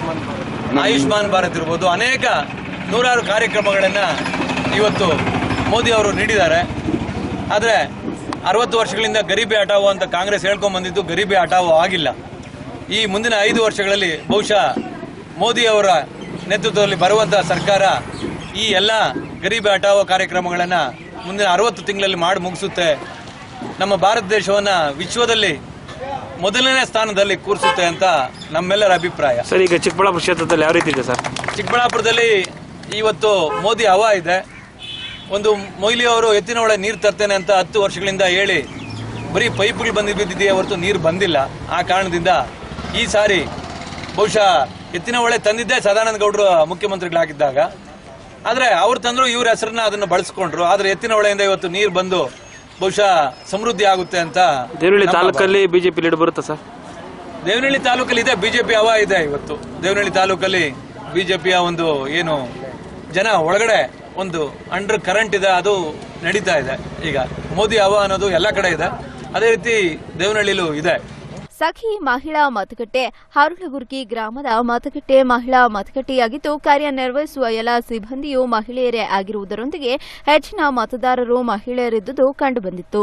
Speaker 9: ಆಯುಷ್ಮಾನ್ ಭಾರತ್ ಇರ್ಬೋದು ಅನೇಕ ನೂರಾರು ಕಾರ್ಯಕ್ರಮಗಳನ್ನು ಇವತ್ತು ಮೋದಿ ಅವರು ನೀಡಿದ್ದಾರೆ ಆದರೆ ಅರವತ್ತು ವರ್ಷಗಳಿಂದ ಗರೀಬಿ ಹಟಾವು ಅಂತ ಕಾಂಗ್ರೆಸ್ ಹೇಳ್ಕೊಂಡ್ ಬಂದಿದ್ದು ಗರೀಬಿ ಹಟಾವು ಆಗಿಲ್ಲ ಈ ಮುಂದಿನ ಐದು ವರ್ಷಗಳಲ್ಲಿ ಬಹುಶಃ ಮೋದಿ ಅವರ ನೇತೃತ್ವದಲ್ಲಿ ಬರುವಂತಹ ಸರ್ಕಾರ ಈ ಎಲ್ಲ ಗರೀಬಿ ಹಟಾವು ಕಾರ್ಯಕ್ರಮಗಳನ್ನು ಮುಂದಿನ ಅರವತ್ತು ತಿಂಗಳಲ್ಲಿ ಮಾಡಿ ಮುಗಿಸುತ್ತೆ ನಮ್ಮ ಭಾರತ ದೇಶವನ್ನ ವಿಶ್ವದಲ್ಲಿ ಮೊದಲನೇ ಸ್ಥಾನದಲ್ಲಿ ಕೂರಿಸುತ್ತೆ ಅಂತ ನಮ್ಮೆಲ್ಲರ ಅಭಿಪ್ರಾಯ
Speaker 8: ಸರ್ ಈಗ ಚಿಕ್ಕಬಳ್ಳಾಪುರ ಕ್ಷೇತ್ರದಲ್ಲಿ ಯಾವ ರೀತಿ ಇದೆ ಸರ್
Speaker 9: ಚಿಕ್ಕಬಳ್ಳಾಪುರದಲ್ಲಿ ಇವತ್ತು ಮೋದಿ ಹವಾ ಇದೆ ಒಂದು ಮೊಯ್ಲಿ ಅವರು ಎತ್ತಿನ ಒಳಗೆ ನೀರು ತರ್ತೇನೆ ಅಂತ ಹತ್ತು ವರ್ಷಗಳಿಂದ ಹೇಳಿ ಬರೀ ಪೈಪ್ಗಳು ಬಂದು ಬಿದ್ದಿದೆಯೇ ಹೊರತು ನೀರು ಬಂದಿಲ್ಲ ಆ ಕಾರಣದಿಂದ ಈ ಸಾರಿ ಬಹುಶಃ ಎತ್ತಿನ ಹೊಳೆ ತಂದಿದ್ದೇ ಸದಾನಂದ ಗೌಡರು ಮುಖ್ಯಮಂತ್ರಿಗಳಾಗಿದ್ದಾಗ ಆದರೆ ಅವ್ರು ತಂದ್ರು ಇವ್ರ ಹೆಸರನ್ನ ಅದನ್ನು ಬಳಸ್ಕೊಂಡ್ರು ಆದ್ರೆ ಎತ್ತಿನ ಹೊಳೆಯಿಂದ ಇವತ್ತು ನೀರು ಬಂದು ಬಹುಶಃ ಸಮೃದ್ಧಿ ಆಗುತ್ತೆ ಅಂತ
Speaker 8: ದೇವನಹಳ್ಳಿ
Speaker 9: ನಮ್ಮ
Speaker 8: ತಾಲೂಕಲ್ಲಿ ಬಿಜೆಪಿ ಲೀಡ್ ಬರುತ್ತಾ ಸರ್
Speaker 9: ದೇವನಹಳ್ಳಿ ತಾಲೂಕಲ್ಲಿ ಇದೆ ಬಿಜೆಪಿ ಹವಾ ಇದೆ ಇವತ್ತು ದೇವನಹಳ್ಳಿ ತಾಲೂಕಲ್ಲಿ ಬಿಜೆಪಿಯ ಒಂದು ಏನು ಜನ ಒಳಗಡೆ ಒಂದು ಅಂಡರ್ ಕರೆಂಟ್ ಇದೆ ಅದು ನಡೀತಾ ಇದೆ ಈಗ ಮೋದಿ ಹವಾ ಅನ್ನೋದು ಎಲ್ಲ ಕಡೆ ಇದೆ ಅದೇ ರೀತಿ ದೇವನಹಳ್ಳಿಲೂ ಇದೆ
Speaker 1: ಸಖಿ ಮಹಿಳಾ ಮತಗಟ್ಟೆ ಹರುಳಗುರ್ಗಿ ಗ್ರಾಮದ ಮತಗಟ್ಟೆ ಮಹಿಳಾ ಮತಗಟ್ಟೆಯಾಗಿದ್ದು ಕಾರ್ಯನಿರ್ವಹಿಸುವ ಎಲ್ಲ ಸಿಬ್ಬಂದಿಯು ಮಹಿಳೆಯರೇ ಆಗಿರುವುದರೊಂದಿಗೆ ಹೆಚ್ಚಿನ ಮತದಾರರು ಮಹಿಳೆಯರಿದ್ದುದು ಕಂಡುಬಂದಿತ್ತು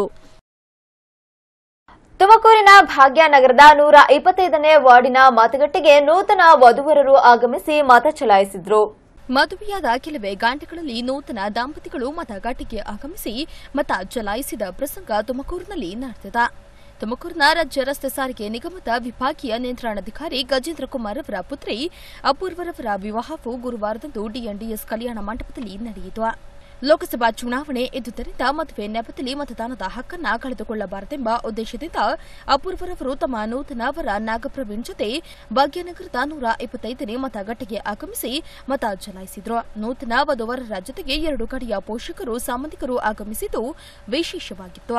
Speaker 1: ತುಮಕೂರಿನ ಭಾಗ್ಯನಗರದ ನೂರ ಇಪ್ಪತ್ತೈದನೇ ವಾರ್ಡಿನ ಮತಗಟ್ಟೆಗೆ ನೂತನ ವಧುವರರು ಆಗಮಿಸಿ ಮತ ಚಲಾಯಿಸಿದ್ರು
Speaker 6: ಮದುವೆಯಾದ ಕೆಲವೇ ಗಂಟೆಗಳಲ್ಲಿ ನೂತನ ದಂಪತಿಗಳು ಮತಗಟ್ಟೆಗೆ ಆಗಮಿಸಿ ಮತ ಚಲಾಯಿಸಿದ ಪ್ರಸಂಗ ತುಮಕೂರಿನಲ್ಲಿ ನಡೆದಿದೆ ತುಮಕೂರಿನ ರಾಜ್ಯ ರಸ್ತೆ ಸಾರಿಗೆ ನಿಗಮದ ವಿಭಾಗೀಯ ನಿಯಂತ್ರಣಾಧಿಕಾರಿ ಗಜೇಂದ್ರ ಕುಮಾರ್ ಅವರ ಪುತ್ರಿ ಅಪೂರ್ವರವರ ವಿವಾಹವು ಗುರುವಾರದಂದು ಡಿಎನ್ಡಿಎಸ್ ಕಲ್ಯಾಣ ಮಂಟಪದಲ್ಲಿ ನಡೆಯಿತು ಲೋಕಸಭಾ ಚುನಾವಣೆ ಇದ್ದುದರಿಂದ ಮದುವೆ ನೆಪದಲ್ಲಿ ಮತದಾನದ ಹಕ್ಕನ್ನ ಕಳೆದುಕೊಳ್ಳಬಾರದೆಂಬ ಉದ್ದೇಶದಿಂದ ಅಪೂರ್ವರವರು ತಮ್ಮ ನೂತನ ವರ ನಾಗಪ್ರವೀಣ್ ಜೊತೆ ಭಾಗ್ಯನಗರದ ನೂರ ಇಪ್ಪತ್ತೈದನೇ ಮತಗಟ್ಟೆಗೆ ಆಗಮಿಸಿ ಮತ ಚಲಾಯಿಸಿದ್ರು ನೂತನ ವಧುವರರ ಜೊತೆಗೆ ಎರಡು ಕಡೆಯ ಪೋಷಕರು ಸಂಬಂಧಿಕರು ಆಗಮಿಸಿದ್ದು ವಿಶೇಷವಾಗಿತ್ತು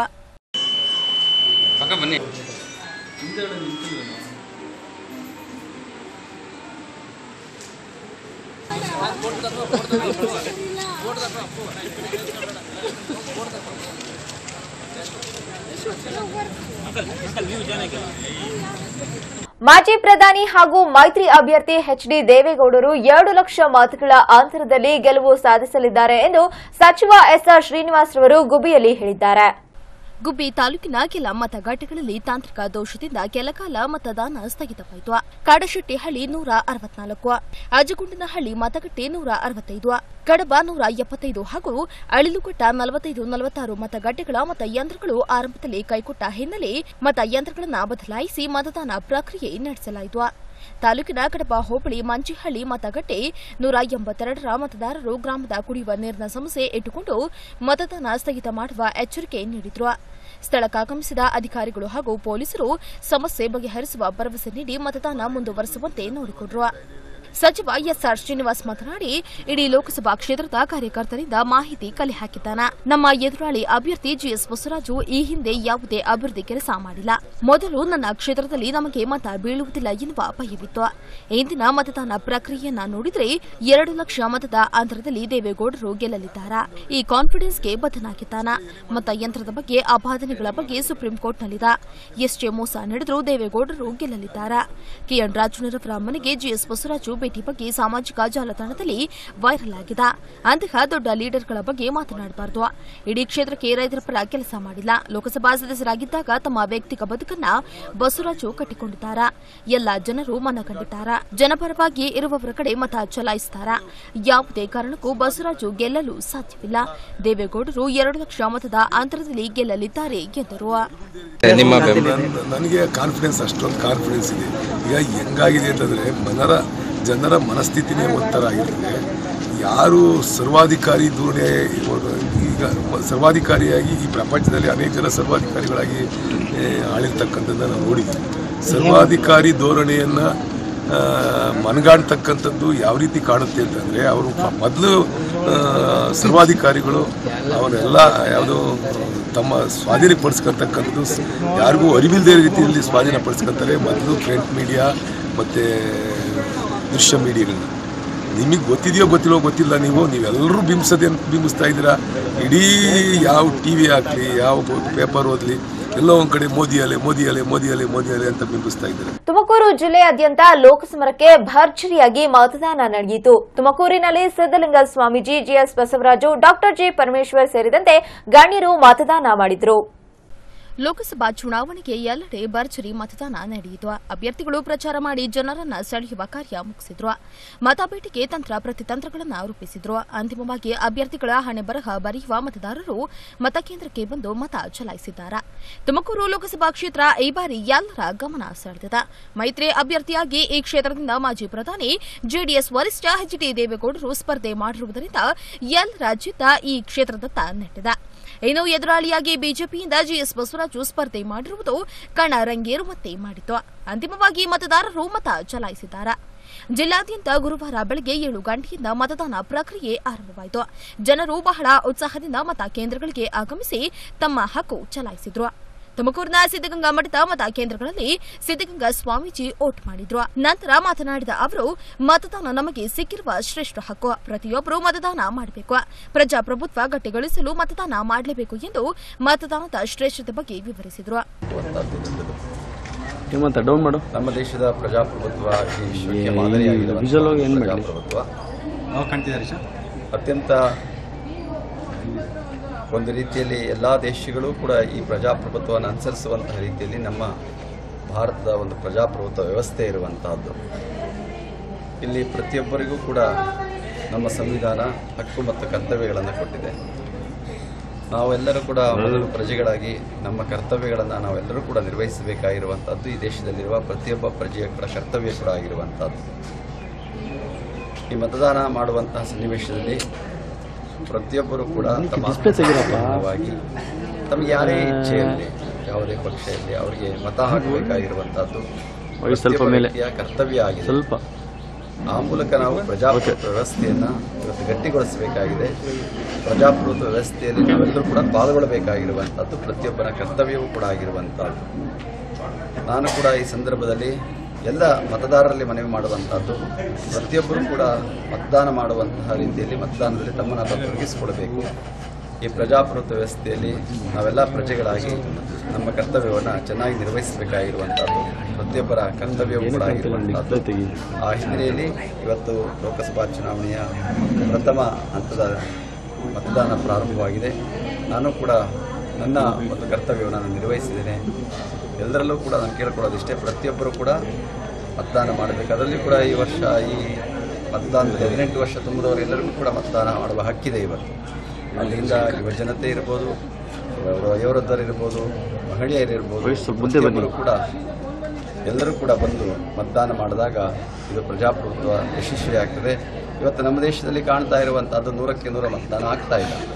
Speaker 1: ಮಾಜಿ ಪ್ರಧಾನಿ ಹಾಗೂ ಮೈತ್ರಿ ಅಭ್ಯರ್ಥಿ ಎಚ್ಡಿ ದೇವೇಗೌಡರು ಎರಡು ಲಕ್ಷ ಮತಗಳ ಅಂತರದಲ್ಲಿ ಗೆಲುವು ಸಾಧಿಸಲಿದ್ದಾರೆ ಎಂದು ಸಚಿವ ಎಸ್ಆರ್ ಶ್ರೀನಿವಾಸ್ ರವರು ಗುಬ್ಬಿಯಲ್ಲಿ ಹೇಳಿದ್ದಾರೆ
Speaker 6: ಗುಬ್ಬಿ ತಾಲೂಕಿನ ಕೆಲ ಮತಗಟ್ಟೆಗಳಲ್ಲಿ ತಾಂತ್ರಿಕ ದೋಷದಿಂದ ಕೆಲಕಾಲ ಮತದಾನ ಸ್ಥಗಿತವಾಯಿತು ಕಾಡಶೆಟ್ಟಿಹಳ್ಳಿ ನೂರ ಅರವತ್ನಾಲ್ಕು ಅಜಗುಂಡನಹಳ್ಳಿ ಮತಗಟ್ಟೆ ನೂರ ಅರವತ್ತೈದು ಕಡಬ ನೂರ ಎಪ್ಪತ್ತೈದು ಹಾಗೂ ಅಳಿಲುಕೊಟ್ಟ ನಲವತ್ತೈದು ನಲವತ್ತಾರು ಮತಗಟ್ಟೆಗಳ ಮತಯಂತ್ರಗಳು ಆರಂಭದಲ್ಲಿ ಕೈಕೊಟ್ಟ ಹಿನ್ನೆಲೆ ಮತಯಂತ್ರಗಳನ್ನು ಬದಲಾಯಿಸಿ ಮತದಾನ ಪ್ರಕ್ರಿಯೆ ನಡೆಸಲಾಯಿತು ತಾಲೂಕಿನ ಕಡಪ ಹೋಬಳಿ ಮಂಚಿಹಳ್ಳಿ ಮತಗಟ್ಟೆ ನೂರ ಎಂಬತ್ತೆರಡರ ಮತದಾರರು ಗ್ರಾಮದ ಕುಡಿಯುವ ನೀರಿನ ಸಮಸ್ಯೆ ಇಟ್ಟುಕೊಂಡು ಮತದಾನ ಸ್ಥಗಿತ ಮಾಡುವ ಎಚ್ಚರಿಕೆ ನೀಡಿದ್ರು ಸ್ಥಳಕ್ಕಾಗಮಿಸಿದ ಅಧಿಕಾರಿಗಳು ಹಾಗೂ ಪೊಲೀಸರು ಸಮಸ್ಯೆ ಬಗೆಹರಿಸುವ ಭರವಸೆ ನೀಡಿ ಮತದಾನ ಮುಂದುವರೆಸುವಂತೆ ನೋಡಿಕೊಂಡ್ರು ಸಚಿವ ಎಸ್ಆರ್ ಶ್ರೀನಿವಾಸ್ ಮಾತನಾಡಿ ಇಡೀ ಲೋಕಸಭಾ ಕ್ಷೇತ್ರದ ಕಾರ್ಯಕರ್ತರಿಂದ ಮಾಹಿತಿ ಕಲೆ ಹಾಕಿದ್ದಾನ ನಮ್ಮ ಎದುರಾಳಿ ಅಭ್ಯರ್ಥಿ ಜಿಎಸ್ ಬಸವರಾಜು ಈ ಹಿಂದೆ ಯಾವುದೇ ಅಭಿವೃದ್ಧಿ ಕೆಲಸ ಮಾಡಿಲ್ಲ ಮೊದಲು ನನ್ನ ಕ್ಷೇತ್ರದಲ್ಲಿ ನಮಗೆ ಮತ ಬೀಳುವುದಿಲ್ಲ ಎನ್ನುವ ಭಯವಿತ್ತು ಇಂದಿನ ಮತದಾನ ಪ್ರಕ್ರಿಯೆಯನ್ನ ನೋಡಿದರೆ ಎರಡು ಲಕ್ಷ ಮತದ ಅಂತರದಲ್ಲಿ ದೇವೇಗೌಡರು ಗೆಲ್ಲಲಿದ್ದಾರಾ ಈ ಕಾನ್ಫಿಡೆನ್ಸ್ಗೆ ಬದ್ಧನಾಗಿದ್ದಾನ ಮತಯಂತ್ರದ ಬಗ್ಗೆ ಅಪಾದನೆಗಳ ಬಗ್ಗೆ ಸುಪ್ರೀಂ ಕೋರ್ಟ್ನಲ್ಲಿದೆ ಎಷ್ಟೇ ಮೋಸ ನಡೆದರೂ ದೇವೇಗೌಡರು ಗೆಲ್ಲಲಿದ್ದಾರಾ ಕೆಎನ್ ರಾಜುನರವರ ಮನೆಗೆ ಜಿಎಸ್ ಬಸವರಾಜು ಭೇಟಿ ಬಗ್ಗೆ ಸಾಮಾಜಿಕ ಜಾಲತಾಣದಲ್ಲಿ ವೈರಲ್ ಆಗಿದೆ ಅಂತಹ ದೊಡ್ಡ ಲೀಡರ್ಗಳ ಬಗ್ಗೆ ಮಾತನಾಡಬಾರದು ಇಡೀ ಕ್ಷೇತ್ರಕ್ಕೆ ರೈತರ ಪರ ಕೆಲಸ ಮಾಡಿಲ್ಲ ಲೋಕಸಭಾ ಸದಸ್ಯರಾಗಿದ್ದಾಗ ತಮ್ಮ ವೈಯಕ್ತಿಕ ಬದುಕನ್ನ ಬಸವರಾಜು ಕಟ್ಟಿಕೊಂಡಿದ್ದಾರ ಎಲ್ಲ ಜನರು ಮನಗಂಡಿದ್ದಾರ ಜನಪರವಾಗಿ ಇರುವವರ ಕಡೆ ಮತ ಚಲಾಯಿಸುತ್ತಾರ ಯಾವುದೇ ಕಾರಣಕ್ಕೂ ಬಸವರಾಜು ಗೆಲ್ಲಲು ಸಾಧ್ಯವಿಲ್ಲ ದೇವೇಗೌಡರು ಎರಡು ಲಕ್ಷ ಮತದ ಅಂತರದಲ್ಲಿ ಗೆಲ್ಲಲಿದ್ದಾರೆ ಎಂದರು
Speaker 7: ನಿಮ್ಮ
Speaker 10: ನನಗೆ ಕಾನ್ಫಿಡೆನ್ಸ್ ಅಷ್ಟೊಂದು ಕಾನ್ಫಿಡೆನ್ಸ್ ಇದೆ ಈಗ ಹೆಂಗಾಗಿದೆ ಅಂತಂದರೆ ಮನರ ಜನರ ಮನಸ್ಥಿತಿನೇ ಒಂಥರ ಆಗಿರ್ತದೆ ಯಾರು ಸರ್ವಾಧಿಕಾರಿ ಧೋರಣೆ ಇವಾಗ ಈಗ ಸರ್ವಾಧಿಕಾರಿಯಾಗಿ ಈ ಪ್ರಪಂಚದಲ್ಲಿ ಅನೇಕ ಜನ ಸರ್ವಾಧಿಕಾರಿಗಳಾಗಿ ಏ, ಆಳಿರ್ತಕ್ಕಂಥದ್ದನ್ನು ನಾವು ನೋಡಿದ್ವಿ ಸರ್ವಾಧಿಕಾರಿ ಧೋರಣೆಯನ್ನು ಮನಗಾಡ್ತಕ್ಕಂಥದ್ದು ಯಾವ ರೀತಿ ಕಾಣುತ್ತೆ ಅಂತಂದರೆ ಅವರು ಮೊದಲು ಸರ್ವಾಧಿಕಾರಿಗಳು ಅವರೆಲ್ಲ ಯಾವುದೋ ತಮ್ಮ ಸ್ವಾಧೀನಪಡಿಸ್ಕೊಳ್ತಕ್ಕಂಥದ್ದು ಸ್- ಯಾರಿಗೂ ಅರಿವಿಲ್ಲದೆ ರೀತಿಯಲ್ಲಿ ಸ್ವಾಧೀನಪಡಿಸ್ಕೊತಾರೆ ಮೊದಲು ಪ್ರಿಂಟ್ ಮೀಡಿಯಾ ಮತ್ತು ದೃಶ್ಯ ಮೀಡಿಯಾಗಳನ್ನ ನಿಮಗೆ ಗೊತ್ತಿದೆಯೋ ಗೊತ್ತಿಲ್ಲೋ ಗೊತ್ತಿಲ್ಲ ನೀವು ನೀವೆಲ್ಲರೂ ಬಿಂಬಿಸೋದೇ ಬಿಂಬಿಸ್ತಾ ಇದ್ದೀರಾ ಇಡೀ ಯಾವ ಟಿ ವಿ ಆಗಲಿ ಯಾವ ಪೇಪರ್ ಓದಲಿ ಎಲ್ಲೋ ಒಂದು ಕಡೆ ಮೋದಿ ಅಲೆ ಮೋದಿ ಅಲೆ ಮೋದಿ ಅಲೆ ಮೋದಿ ಅಲೆ ಅಂತ ಬಿಂಬಿಸ್ತಾ ಇದ್ದಾರೆ
Speaker 1: ತುಮಕೂರು ಜಿಲ್ಲೆಯಾದ್ಯಂತ ಲೋಕಸಮರಕ್ಕೆ ಭರ್ಜರಿಯಾಗಿ ಮತದಾನ ನಡೆಯಿತು ತುಮಕೂರಿನಲ್ಲಿ Siddalinga Swamiji GS Basavaraju doctor G Parameshwar ಸೇರಿದಂತೆ ಗಣ್ಯರು ಮತದಾನ ಮಾಡಿದರು
Speaker 6: ಲೋಕಸಭಾ ಚುನಾವಣೆಗೆ ಎಲ್ಲೆಡೆ ಭರ್ಜರಿ ಮತದಾನ ನಡೆಯಿತು ಅಭ್ಯರ್ಥಿಗಳು ಪ್ರಚಾರ ಮಾಡಿ ಜನರನ್ನ ಸೆಳೆಯುವ ಕಾರ್ಯ ಮುಗಿಸಿದ್ರು ಮತಬೇಟಿಗೆ ತಂತ್ರ ಪ್ರತಿತಂತ್ರಗಳನ್ನು ರೂಪಿಸಿದ್ರು ಅಂತಿಮವಾಗಿ ಅಭ್ಯರ್ಥಿಗಳ ಹಣೆ ಬರಹ ಬರೆಯುವ ಮತದಾರರು ಮತಕೇಂದ್ರಕ್ಕೆ ಬಂದು ಮತ ಚಲಾಯಿಸಿದ್ದಾರೆ ತುಮಕೂರು ಲೋಕಸಭಾ ಕ್ಷೇತ್ರ ಈ ಬಾರಿ ಎಲ್ಲರ ಗಮನ ಸೆಳೆದಿದೆ ಮೈತ್ರಿ ಅಭ್ಯರ್ಥಿಯಾಗಿ ಈ ಕ್ಷೇತ್ರದಿಂದ ಮಾಜಿ ಪ್ರಧಾನಿ ಜೆಡಿಎಸ್ ವರಿಷ್ಠ ಎಚ್ ಡಿ ದೇವೇಗೌಡರು ಸ್ಪರ್ಧೆ ಮಾಡಿರುವುದರಿಂದ ಎಲ್ಲರ ಚಿತ್ತ ಈ ಕ್ಷೇತ್ರದತ್ತ ನೆಟ್ಟಿದೆ ಇನ್ನು ಎದುರಾಳಿಯಾಗಿ ಬಿಜೆಪಿಯಿಂದ ಜಿಎಸ್ ಬಸವರಾಜು ಸ್ಪರ್ಧೆ ಮಾಡಿರುವುದು ಕಣ ರಂಗೇರುವಂತೆ ಮಾಡಿತು ಅಂತಿಮವಾಗಿ ಮತದಾರರು ಮತ ಚಲಾಯಿಸಿದ್ದಾರೆ ಜಿಲ್ಲಾದ್ಯಂತ ಗುರುವಾರ ಬೆಳಗ್ಗೆ ಏಳು ಗಂಟೆಯಿಂದ ಮತದಾನ ಪ್ರಕ್ರಿಯೆ ಆರಂಭವಾಯಿತು ಜನರು ಬಹಳ ಉತ್ಸಾಹದಿಂದ ಮತ ಕೇಂದ್ರಗಳಿಗೆ ಆಗಮಿಸಿ ತಮ್ಮ ಹಕ್ಕು ಚಲಾಯಿಸಿದ್ರು ತುಮಕೂರಿನ ಸಿದ್ದಗಂಗಾ ಮಠದ ಮತ ಕೇಂದ್ರಗಳಲ್ಲಿ ಸಿದ್ದಗಂಗಾ ಸ್ವಾಮೀಜಿ ಓಟ್ ಮಾಡಿದ್ರು ನಂತರ ಮಾತನಾಡಿದ ಅವರು ಮತದಾನ ನಮಗೆ ಸಿಕ್ಕಿರುವ ಶ್ರೇಷ್ಠ ಹಕ್ಕು ಪ್ರತಿಯೊಬ್ಬರು ಮತದಾನ ಮಾಡಬೇಕು ಪ್ರಜಾಪ್ರಭುತ್ವ ಗಟ್ಟಿಗೊಳಿಸಲು ಮತದಾನ ಮಾಡಲೇಬೇಕು ಎಂದು ಮತದಾನದ ಶ್ರೇಷ್ಠತೆ ಬಗ್ಗೆ ವಿವರಿಸಿದರು
Speaker 8: ಹೇಮಂತ ಡೌನ್ ಮಾಡು
Speaker 11: ನಮ್ಮ ದೇಶದ ಪ್ರಜಾಪ್ರಭುತ್ವ ಈ ವಿಶ್ವಕ್ಕೆ ಮಾದರಿಯಾಗಿರುವಂತಹ
Speaker 8: visual ಆಗಿ ಏನ್ ಮಾಡ್ಲಿ?
Speaker 11: ಪ್ರಜಾಪ್ರಭುತ್ವ ಅತ್ಯಂತ ಒಂದು ರೀತಿಯಲ್ಲಿ ಎಲ್ಲ ದೇಶಗಳು ಕೂಡ ಈ ಪ್ರಜಾಪ್ರಭುತ್ವವನ್ನು ಅನುಸರಿಸುವಂತಹ ರೀತಿಯಲ್ಲಿ ನಮ್ಮ ಭಾರತದ ಒಂದು ಪ್ರಜಾಪ್ರಭುತ್ವ ವ್ಯವಸ್ಥೆ ಇರುವಂತಹದ್ದು ಇಲ್ಲಿ ಪ್ರತಿಯೊಬ್ಬರಿಗೂ ಕೂಡ ನಮ್ಮ ಸಂವಿಧಾನ ಹಕ್ಕು ಮತ್ತು ಕರ್ತವ್ಯಗಳನ್ನು ಕೊಟ್ಟಿದೆ ನಾವೆಲ್ಲರೂ ಕೂಡ ಮೊದಲು ಪ್ರಜೆಗಳಾಗಿ ನಮ್ಮ ಕರ್ತವ್ಯಗಳನ್ನು ನಾವೆಲ್ಲರೂ ಕೂಡ ನಿರ್ವಹಿಸಬೇಕಾಗಿರುವಂಥದ್ದು ಈ ದೇಶದಲ್ಲಿರುವ ಪ್ರತಿಯೊಬ್ಬ ಪ್ರಜೆಯ ಕೂಡ ಕರ್ತವ್ಯ ಕೂಡ ಆಗಿರುವಂಥದ್ದು ಈ ಮತದಾನ ಮಾಡುವಂತಹ ಸನ್ನಿವೇಶದಲ್ಲಿ ಪ್ರತಿಯೊಬ್ಬರು ಕೂಡ ತಮ್ಮ ಅನುಗುಣವಾಗಿ ತಮಗೆ ಯಾರೇ ಇಚ್ಛೆ ಇರಲಿ ಯಾವುದೇ ಪಕ್ಷ ಇರಲಿ ಅವರಿಗೆ ಮತ ಹಾಕಬೇಕಾಗಿರುವಂತಹದ್ದು
Speaker 8: ವಯಸ್ಸು ಸ್ವಲ್ಪ
Speaker 11: ಪ್ರತಿಯೊಬ್ಬ
Speaker 8: ಮೇಲೆ.
Speaker 11: ವ್ಯಕ್ತಿಯ ಕರ್ತವ್ಯ ಆಗಿದೆ
Speaker 8: ಸ್ವಲ್ಪ
Speaker 11: ಆ ಮೂಲಕ ನಾವು ಪ್ರಜಾಪ್ರಭುತ್ವ ವ್ಯವಸ್ಥೆಯನ್ನು ಇವತ್ತು ಗಟ್ಟಿಗೊಳಿಸಬೇಕಾಗಿದೆ ಪ್ರಜಾಪ್ರಭುತ್ವ ವ್ಯವಸ್ಥೆಯಲ್ಲಿ ನಾವೆಲ್ಲರೂ ಕೂಡ ಪಾಲ್ಗೊಳ್ಳಬೇಕಾಗಿರುವಂಥದ್ದು ಪ್ರತಿಯೊಬ್ಬನ ಕರ್ತವ್ಯವೂ ಕೂಡ ಆಗಿರುವಂಥದ್ದು ನಾನು ಕೂಡ ಈ ಸಂದರ್ಭದಲ್ಲಿ ಎಲ್ಲ ಮತದಾರರಲ್ಲಿ ಮನವಿ ಮಾಡುವಂಥದ್ದು ಪ್ರತಿಯೊಬ್ಬರೂ ಕೂಡ ಮತದಾನ ಮಾಡುವಂತಹ ರೀತಿಯಲ್ಲಿ ಮತದಾನದಲ್ಲಿ ತಮ್ಮನ್ನು ತಾವು ತೊಡಗಿಸಿಕೊಳ್ಬೇಕು ಈ ಪ್ರಜಾಪ್ರಭುತ್ವ ವ್ಯವಸ್ಥೆಯಲ್ಲಿ ನಾವೆಲ್ಲ ಪ್ರಜೆಗಳಾಗಿ ನಮ್ಮ ಕರ್ತವ್ಯವನ್ನು ಚೆನ್ನಾಗಿ ನಿರ್ವಹಿಸಬೇಕಾಗಿರುವಂಥದ್ದು ಪ್ರತಿಯೊಬ್ಬರ ಕರ್ತವ್ಯವೂ ಕೂಡ ಆಗಿರುವಂಥದ್ದು ಆ ಹಿನ್ನೆಲೆಯಲ್ಲಿ ಇವತ್ತು ಲೋಕಸಭಾ ಚುನಾವಣೆಯ ಪ್ರಥಮ ಹಂತದ ಮತದಾನ ಪ್ರಾರಂಭವಾಗಿದೆ ನಾನು ಕೂಡ ನನ್ನ ಒಂದು ಕರ್ತವ್ಯವನ್ನು ನಾನು ನಿರ್ವಹಿಸಿದ್ದೇನೆ ಎಲ್ಲರಲ್ಲೂ ಕೂಡ ನಾನು ಕೇಳ್ಕೊಳ್ಳೋದಿಷ್ಟೇ ಪ್ರತಿಯೊಬ್ಬರು ಕೂಡ ಮತದಾನ ಮಾಡಬೇಕು ಅದರಲ್ಲಿ ಕೂಡ ಈ ವರ್ಷ ಈ ಮತದಾನದಲ್ಲಿ ಹದಿನೆಂಟು ವರ್ಷ ತುಂಬಿದವರು ಎಲ್ಲರಿಗೂ ಕೂಡ ಮತದಾನ ಮಾಡುವ ಹಕ್ಕಿದೆ ಇವತ್ತು ಅಲ್ಲಿಂದ ಯುವ ಜನತೆ ಇರ್ಬೋದು ವಯೋವೃದ್ಧರು ಇರ್ಬೋದು ಮಹಿಳೆಯರಿರ್ಬೋದು ಪ್ರತಿಯೊಬ್ಬರು ಕೂಡ ಎಲ್ಲರೂ ಕೂಡ ಬಂದು ಮತದಾನ ಮಾಡಿದಾಗ ಇದು ಪ್ರಜಾಪ್ರಭುತ್ವ ಯಶಸ್ವಿಯಾಗ್ತದೆ ಇವತ್ತು ನಮ್ಮ ದೇಶದಲ್ಲಿ ಕಾಣ್ತಾ ಇರುವಂಥದ್ದು ನೂರಕ್ಕೆ ನೂರ ಮತದಾನ ಆಗ್ತಾ ಇಲ್ಲ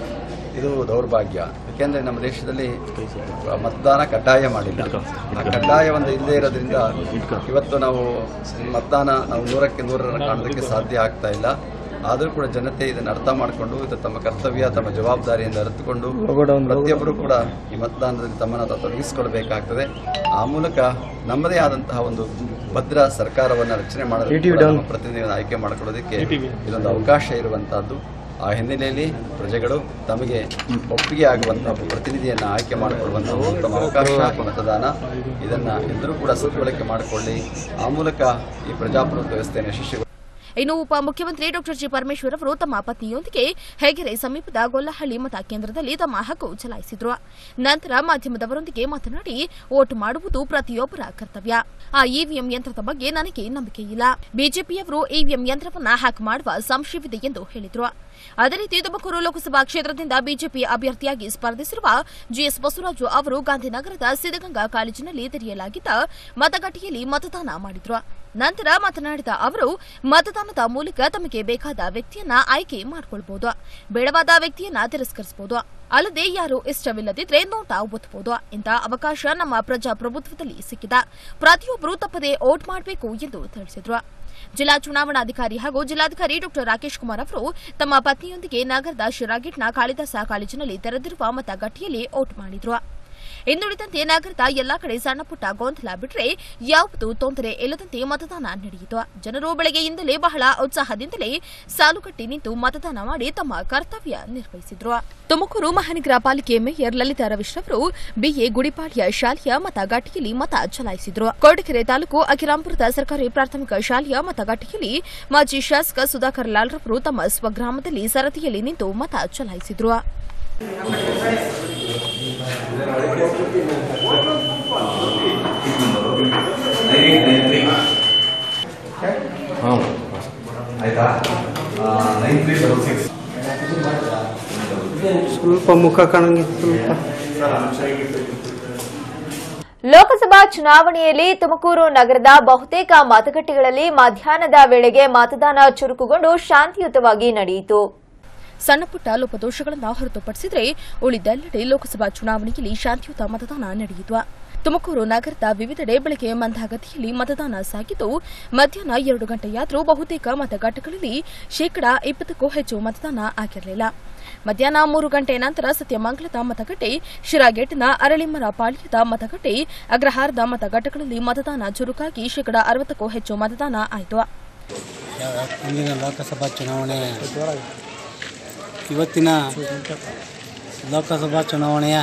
Speaker 11: ಇದು ದೌರ್ಭಾಗ್ಯ ಏಕೆಂದರೆ ನಮ್ಮ ದೇಶದಲ್ಲಿ ಮತದಾನ ಕಡ್ಡಾಯ ಮಾಡಿಲ್ಲ ಆ ಕಡ್ಡಾಯ ಒಂದು ಇಲ್ಲದೆ ಇರೋದ್ರಿಂದ ಇವತ್ತು ನಾವು ಮತದಾನ ನಾವು ನೂರಕ್ಕೆ ನೂರರ ಕಾಣೋದಕ್ಕೆ ಸಾಧ್ಯ ಆಗ್ತಾ ಇಲ್ಲ ಆದರೂ ಕೂಡ ಜನತೆ ಇದನ್ನು ಅರ್ಥ ಮಾಡಿಕೊಂಡು ಇದು ತಮ್ಮ ಕರ್ತವ್ಯ ತಮ್ಮ ಜವಾಬ್ದಾರಿಯಿಂದ ಅರಿತುಕೊಂಡು ಪ್ರತಿಯೊಬ್ಬರು ಕೂಡ ಈ ಮತದಾನದಲ್ಲಿ ತಮ್ಮನ್ನು ತಾವು ತೊಡಗಿಸಿಕೊಳ್ಬೇಕಾಗ್ತದೆ ಆ ಮೂಲಕ ನಮ್ಮದೇ ಆದಂತಹ ಒಂದು ಭದ್ರ ಸರ್ಕಾರವನ್ನು ರಚನೆ ಮಾಡೋದಕ್ಕೆ ಕೂಡ ನಮ್ಮ ಪ್ರತಿನಿಧಿಯನ್ನು ಆಯ್ಕೆ ಮಾಡಿಕೊಳ್ಳೋದಕ್ಕೆ ಇದೊಂದು ಅವಕಾಶ ಇರುವಂತಹದ್ದು ಆ ಹಿನ್ನೆಲೆಯಲ್ಲಿ ಪ್ರಜೆಗಳು ತಮಗೆ ಒಪ್ಪಿಗೆ ಆಗುವಂತಹ ಒಬ್ಬ ಪ್ರತಿನಿಧಿಯನ್ನು ಆಯ್ಕೆ ಮಾಡಿಕೊಳ್ಳುವಂತಹ ಉತ್ತಮ ಅವಕಾಶ ಮತದಾನ ಇದನ್ನ ಎಲ್ಲರೂ ಕೂಡ ಸದ್ಬಳಕೆ ಮಾಡಿಕೊಳ್ಳಿ ಆ ಮೂಲಕ ಈ ಪ್ರಜಾಪ್ರಭುತ್ವ ವ್ಯವಸ್ಥೆಯನ್ನು ಯಶಸ್ವಿ
Speaker 6: ಇನ್ನು ಉಪಮುಖ್ಯಮಂತ್ರಿ ಡಾಕ್ಟರ್ ಜಿ ಪರಮೇಶ್ವರ್ ಅವರು ತಮ್ಮ ಪತ್ನಿಯೊಂದಿಗೆ ಹೆಗೆರೆ ಸಮೀಪದ ಗೊಲ್ಲಹಳ್ಳಿ ಮತ ಕೇಂದ್ರದಲ್ಲಿ ತಮ್ಮ ಹಕ್ಕು ಚಲಾಯಿಸಿದ್ರು ನಂತರ ಮಾಧ್ಯಮದವರೊಂದಿಗೆ ಮಾತನಾಡಿ ವೋಟ್ ಮಾಡುವುದು ಪ್ರತಿಯೊಬ್ಬರ ಕರ್ತವ್ಯ ಆ ಇವಿಎಂ ಯಂತ್ರದ ಬಗ್ಗೆ ನನಗೆ ನಂಬಿಕೆ ಇಲ್ಲ ಬಿಜೆಪಿಯವರು ಇವಿಎಂ ಯಂತ್ರವನ್ನ ಹ್ಯಾಕ್ ಮಾಡುವ ಸಂಶಯವಿದೆ ಎಂದು ಹೇಳಿದ್ರು ಅದೇ ರೀತಿ ತುಮಕೂರು ಲೋಕಸಭಾ ಕ್ಷೇತ್ರದಿಂದ ಬಿಜೆಪಿ ಅಭ್ಯರ್ಥಿಯಾಗಿ ಸ್ಪರ್ಧಿಸಿರುವ ಜಿಎಸ್ ಬಸವರಾಜು ಅವರು ಗಾಂಧಿನಗರದ ಸಿದ್ದಗಂಗಾ ಕಾಲೇಜಿನಲ್ಲಿ ತೆರೆಯಲಾಗಿದ್ದ ಮತಗಟ್ಟೆಯಲ್ಲಿ ಮತದಾನ ಮಾಡಿದ್ರು ನಂತರ ಮಾತನಾಡಿದ ಅವರು ಮತದಾನದ ಮೂಲಕ ತಮಗೆ ಬೇಕಾದ ವ್ಯಕ್ತಿಯನ್ನ ಆಯ್ಕೆ ಮಾಡಿಕೊಳ್ಳಬಹುದು ಬೇಡವಾದ ವ್ಯಕ್ತಿಯನ್ನ ತಿರಸ್ಕರಿಸಬಹುದು ಅಲ್ಲದೆ ಯಾರು ಇಷ್ಟವಿಲ್ಲದಿದ್ರೆ ನೋಟ ಒತ್ತಬಹುದು ಇಂಥ ಅವಕಾಶ ನಮ್ಮ ಪ್ರಜಾಪ್ರಭುತ್ವದಲ್ಲಿ ಸಿಕ್ಕಿದ ಪ್ರತಿಯೊಬ್ಬರು ತಪ್ಪದೆ ವೋಟ್ ಮಾಡಬೇಕು ಎಂದು ತಿಳಿಸಿದ್ರು ಜಿಲ್ಲಾ ಚುನಾವಣಾಧಿಕಾರಿ ಹಾಗೂ ಜಿಲ್ಲಾಧಿಕಾರಿ ಡಾ ರಾಕೇಶ್ ಕುಮಾರ್ ಅವರು ತಮ್ಮ ಪತ್ನಿಯೊಂದಿಗೆ ನಗರದ ಶಿರಾಗಿಟ್ನ ಕಾಳಿದಾಸ ಕಾಲೇಜಿನಲ್ಲಿ ತೆರೆದಿರುವ ಮತಗಟ್ಟೆಯಲ್ಲಿ ವೋಟ್ ಮಾಡಿದ್ರು ಇನ್ನುಳಿದಂತೆ ನಗರದ ಎಲ್ಲಾ ಕಡೆ ಸಣ್ಣಪುಟ್ಟ ಗೊಂದಲ ಬಿಟ್ಟರೆ ಯಾವುದೂ ತೊಂದರೆ ಇಲ್ಲದಂತೆ ಮತದಾನ ನಡೆಯಿತು ಜನರು ಬೆಳಗ್ಗೆಯಿಂದಲೇ ಬಹಳ ಉತ್ಸಾಹದಿಂದಲೇ ಸಾಲುಗಟ್ಟಿ ನಿಂತು ಮತದಾನ ಮಾಡಿ ತಮ್ಮ ಕರ್ತವ್ಯ ನಿರ್ವಹಿಸಿದ್ರು ತುಮಕೂರು ಮಹಾನಗರ ಪಾಲಿಕೆ ಮೇಯರ್ ಲಲಿತಾ ರವೀಶ್ ಅವರು ಬಿಎ ಗುಡಿಪಾಳ್ಯ ಶಾಲೆಯ ಮತಗಟ್ಟೆಯಲ್ಲಿ ಮತ ಚಲಾಯಿಸಿದ್ರು ಕೊರಟಗೆರೆ ತಾಲೂಕು ಅಖಿರಾಂಪುರದ ಸರ್ಕಾರಿ ಪ್ರಾಥಮಿಕ ಶಾಲೆಯ ಮತಗಟ್ಟೆಯಲ್ಲಿ ಮಾಜಿ ಶಾಸಕ ಸುಧಾಕರ್ ಲಾಲ್ ರವರು ತಮ್ಮ ಸ್ವಗ್ರಾಮದಲ್ಲಿ ಸರದಿಯಲ್ಲಿ ನಿಂತು ಮತ ಚಲಾಯಿಸಿದ್ರು
Speaker 11: ಆಯ್ತಾ ನೈನ್ ತ್ರೀ ಡಬಲ್ ಸಿಕ್ಸ್
Speaker 12: ಸ್ವಲ್ಪ ಮುಖ ಕಾಣಂಗೆ ಸ್ವಲ್ಪ
Speaker 1: ಲೋಕಸಭಾ ಚುನಾವಣೆಯಲ್ಲಿ ತುಮಕೂರು ನಗರದ ಬಹುತೇಕ ಮತಗಟ್ಟೆಗಳಲ್ಲಿ ಮಧ್ಯಾಹ್ನದ ವೇಳೆಗೆ ಮತದಾನ ಚುರುಕುಗೊಂಡು ಶಾಂತಿಯುತವಾಗಿ ನಡೆಯಿತು
Speaker 6: ಸಣ್ಣಪುಟ್ಟ ಲೋಪದೋಷಗಳನ್ನು ಹೊರತುಪಡಿಸಿದರೆ ಉಳಿದೆಲ್ಲೆಡೆ ಲೋಕಸಭಾ ಚುನಾವಣೆಯಲ್ಲಿ ಶಾಂತಿಯುತ ಮತದಾನ ನಡೆಯಿತು ತುಮಕೂರು ನಗರದ ವಿವಿಧೆಡೆ ಬೆಳಗ್ಗೆ ಮಂದಗತಿಯಲ್ಲಿ ಮತದಾನ ಸಾಗಿದ್ದು ಮಧ್ಯಾಹ್ನ ಎರಡು ಗಂಟೆಯಾದರೂ ಬಹುತೇಕ ಮತಗಟ್ಟೆಗಳಲ್ಲಿ ಶೇಕಡಾ ಇಪ್ಪತ್ತಕ್ಕೂ ಹೆಚ್ಚು ಮತದಾನ ಆಗಿರಲಿಲ್ಲ ಮಧ್ಯಾಹ್ನ ಮೂರು ಗಂಟೆ ನಂತರ ಸತ್ಯಮಂಗಲದ ಮತಗಟ್ಟೆ ಶಿರಾಗೇಟ್ನ ಅರಳಿಮರ ಪಾಳ್ಯದ ಮತಗಟ್ಟೆ ಅಗ್ರಹಾರದ ಮತಗಟ್ಟೆಗಳಲ್ಲಿ ಮತದಾನ ಚುರುಕಾಗಿ ಶೇಕಡಾ ಅರವತ್ತಕ್ಕೂ ಹೆಚ್ಚು ಮತದಾನ ಆಯಿತು
Speaker 12: ಇಂದಿನ ಲೋಕಸಭಾ ಚುನಾವಣೆ ಇವತ್ತಿನ ಲೋಕಸಭಾ ಚುನಾವಣೆಯ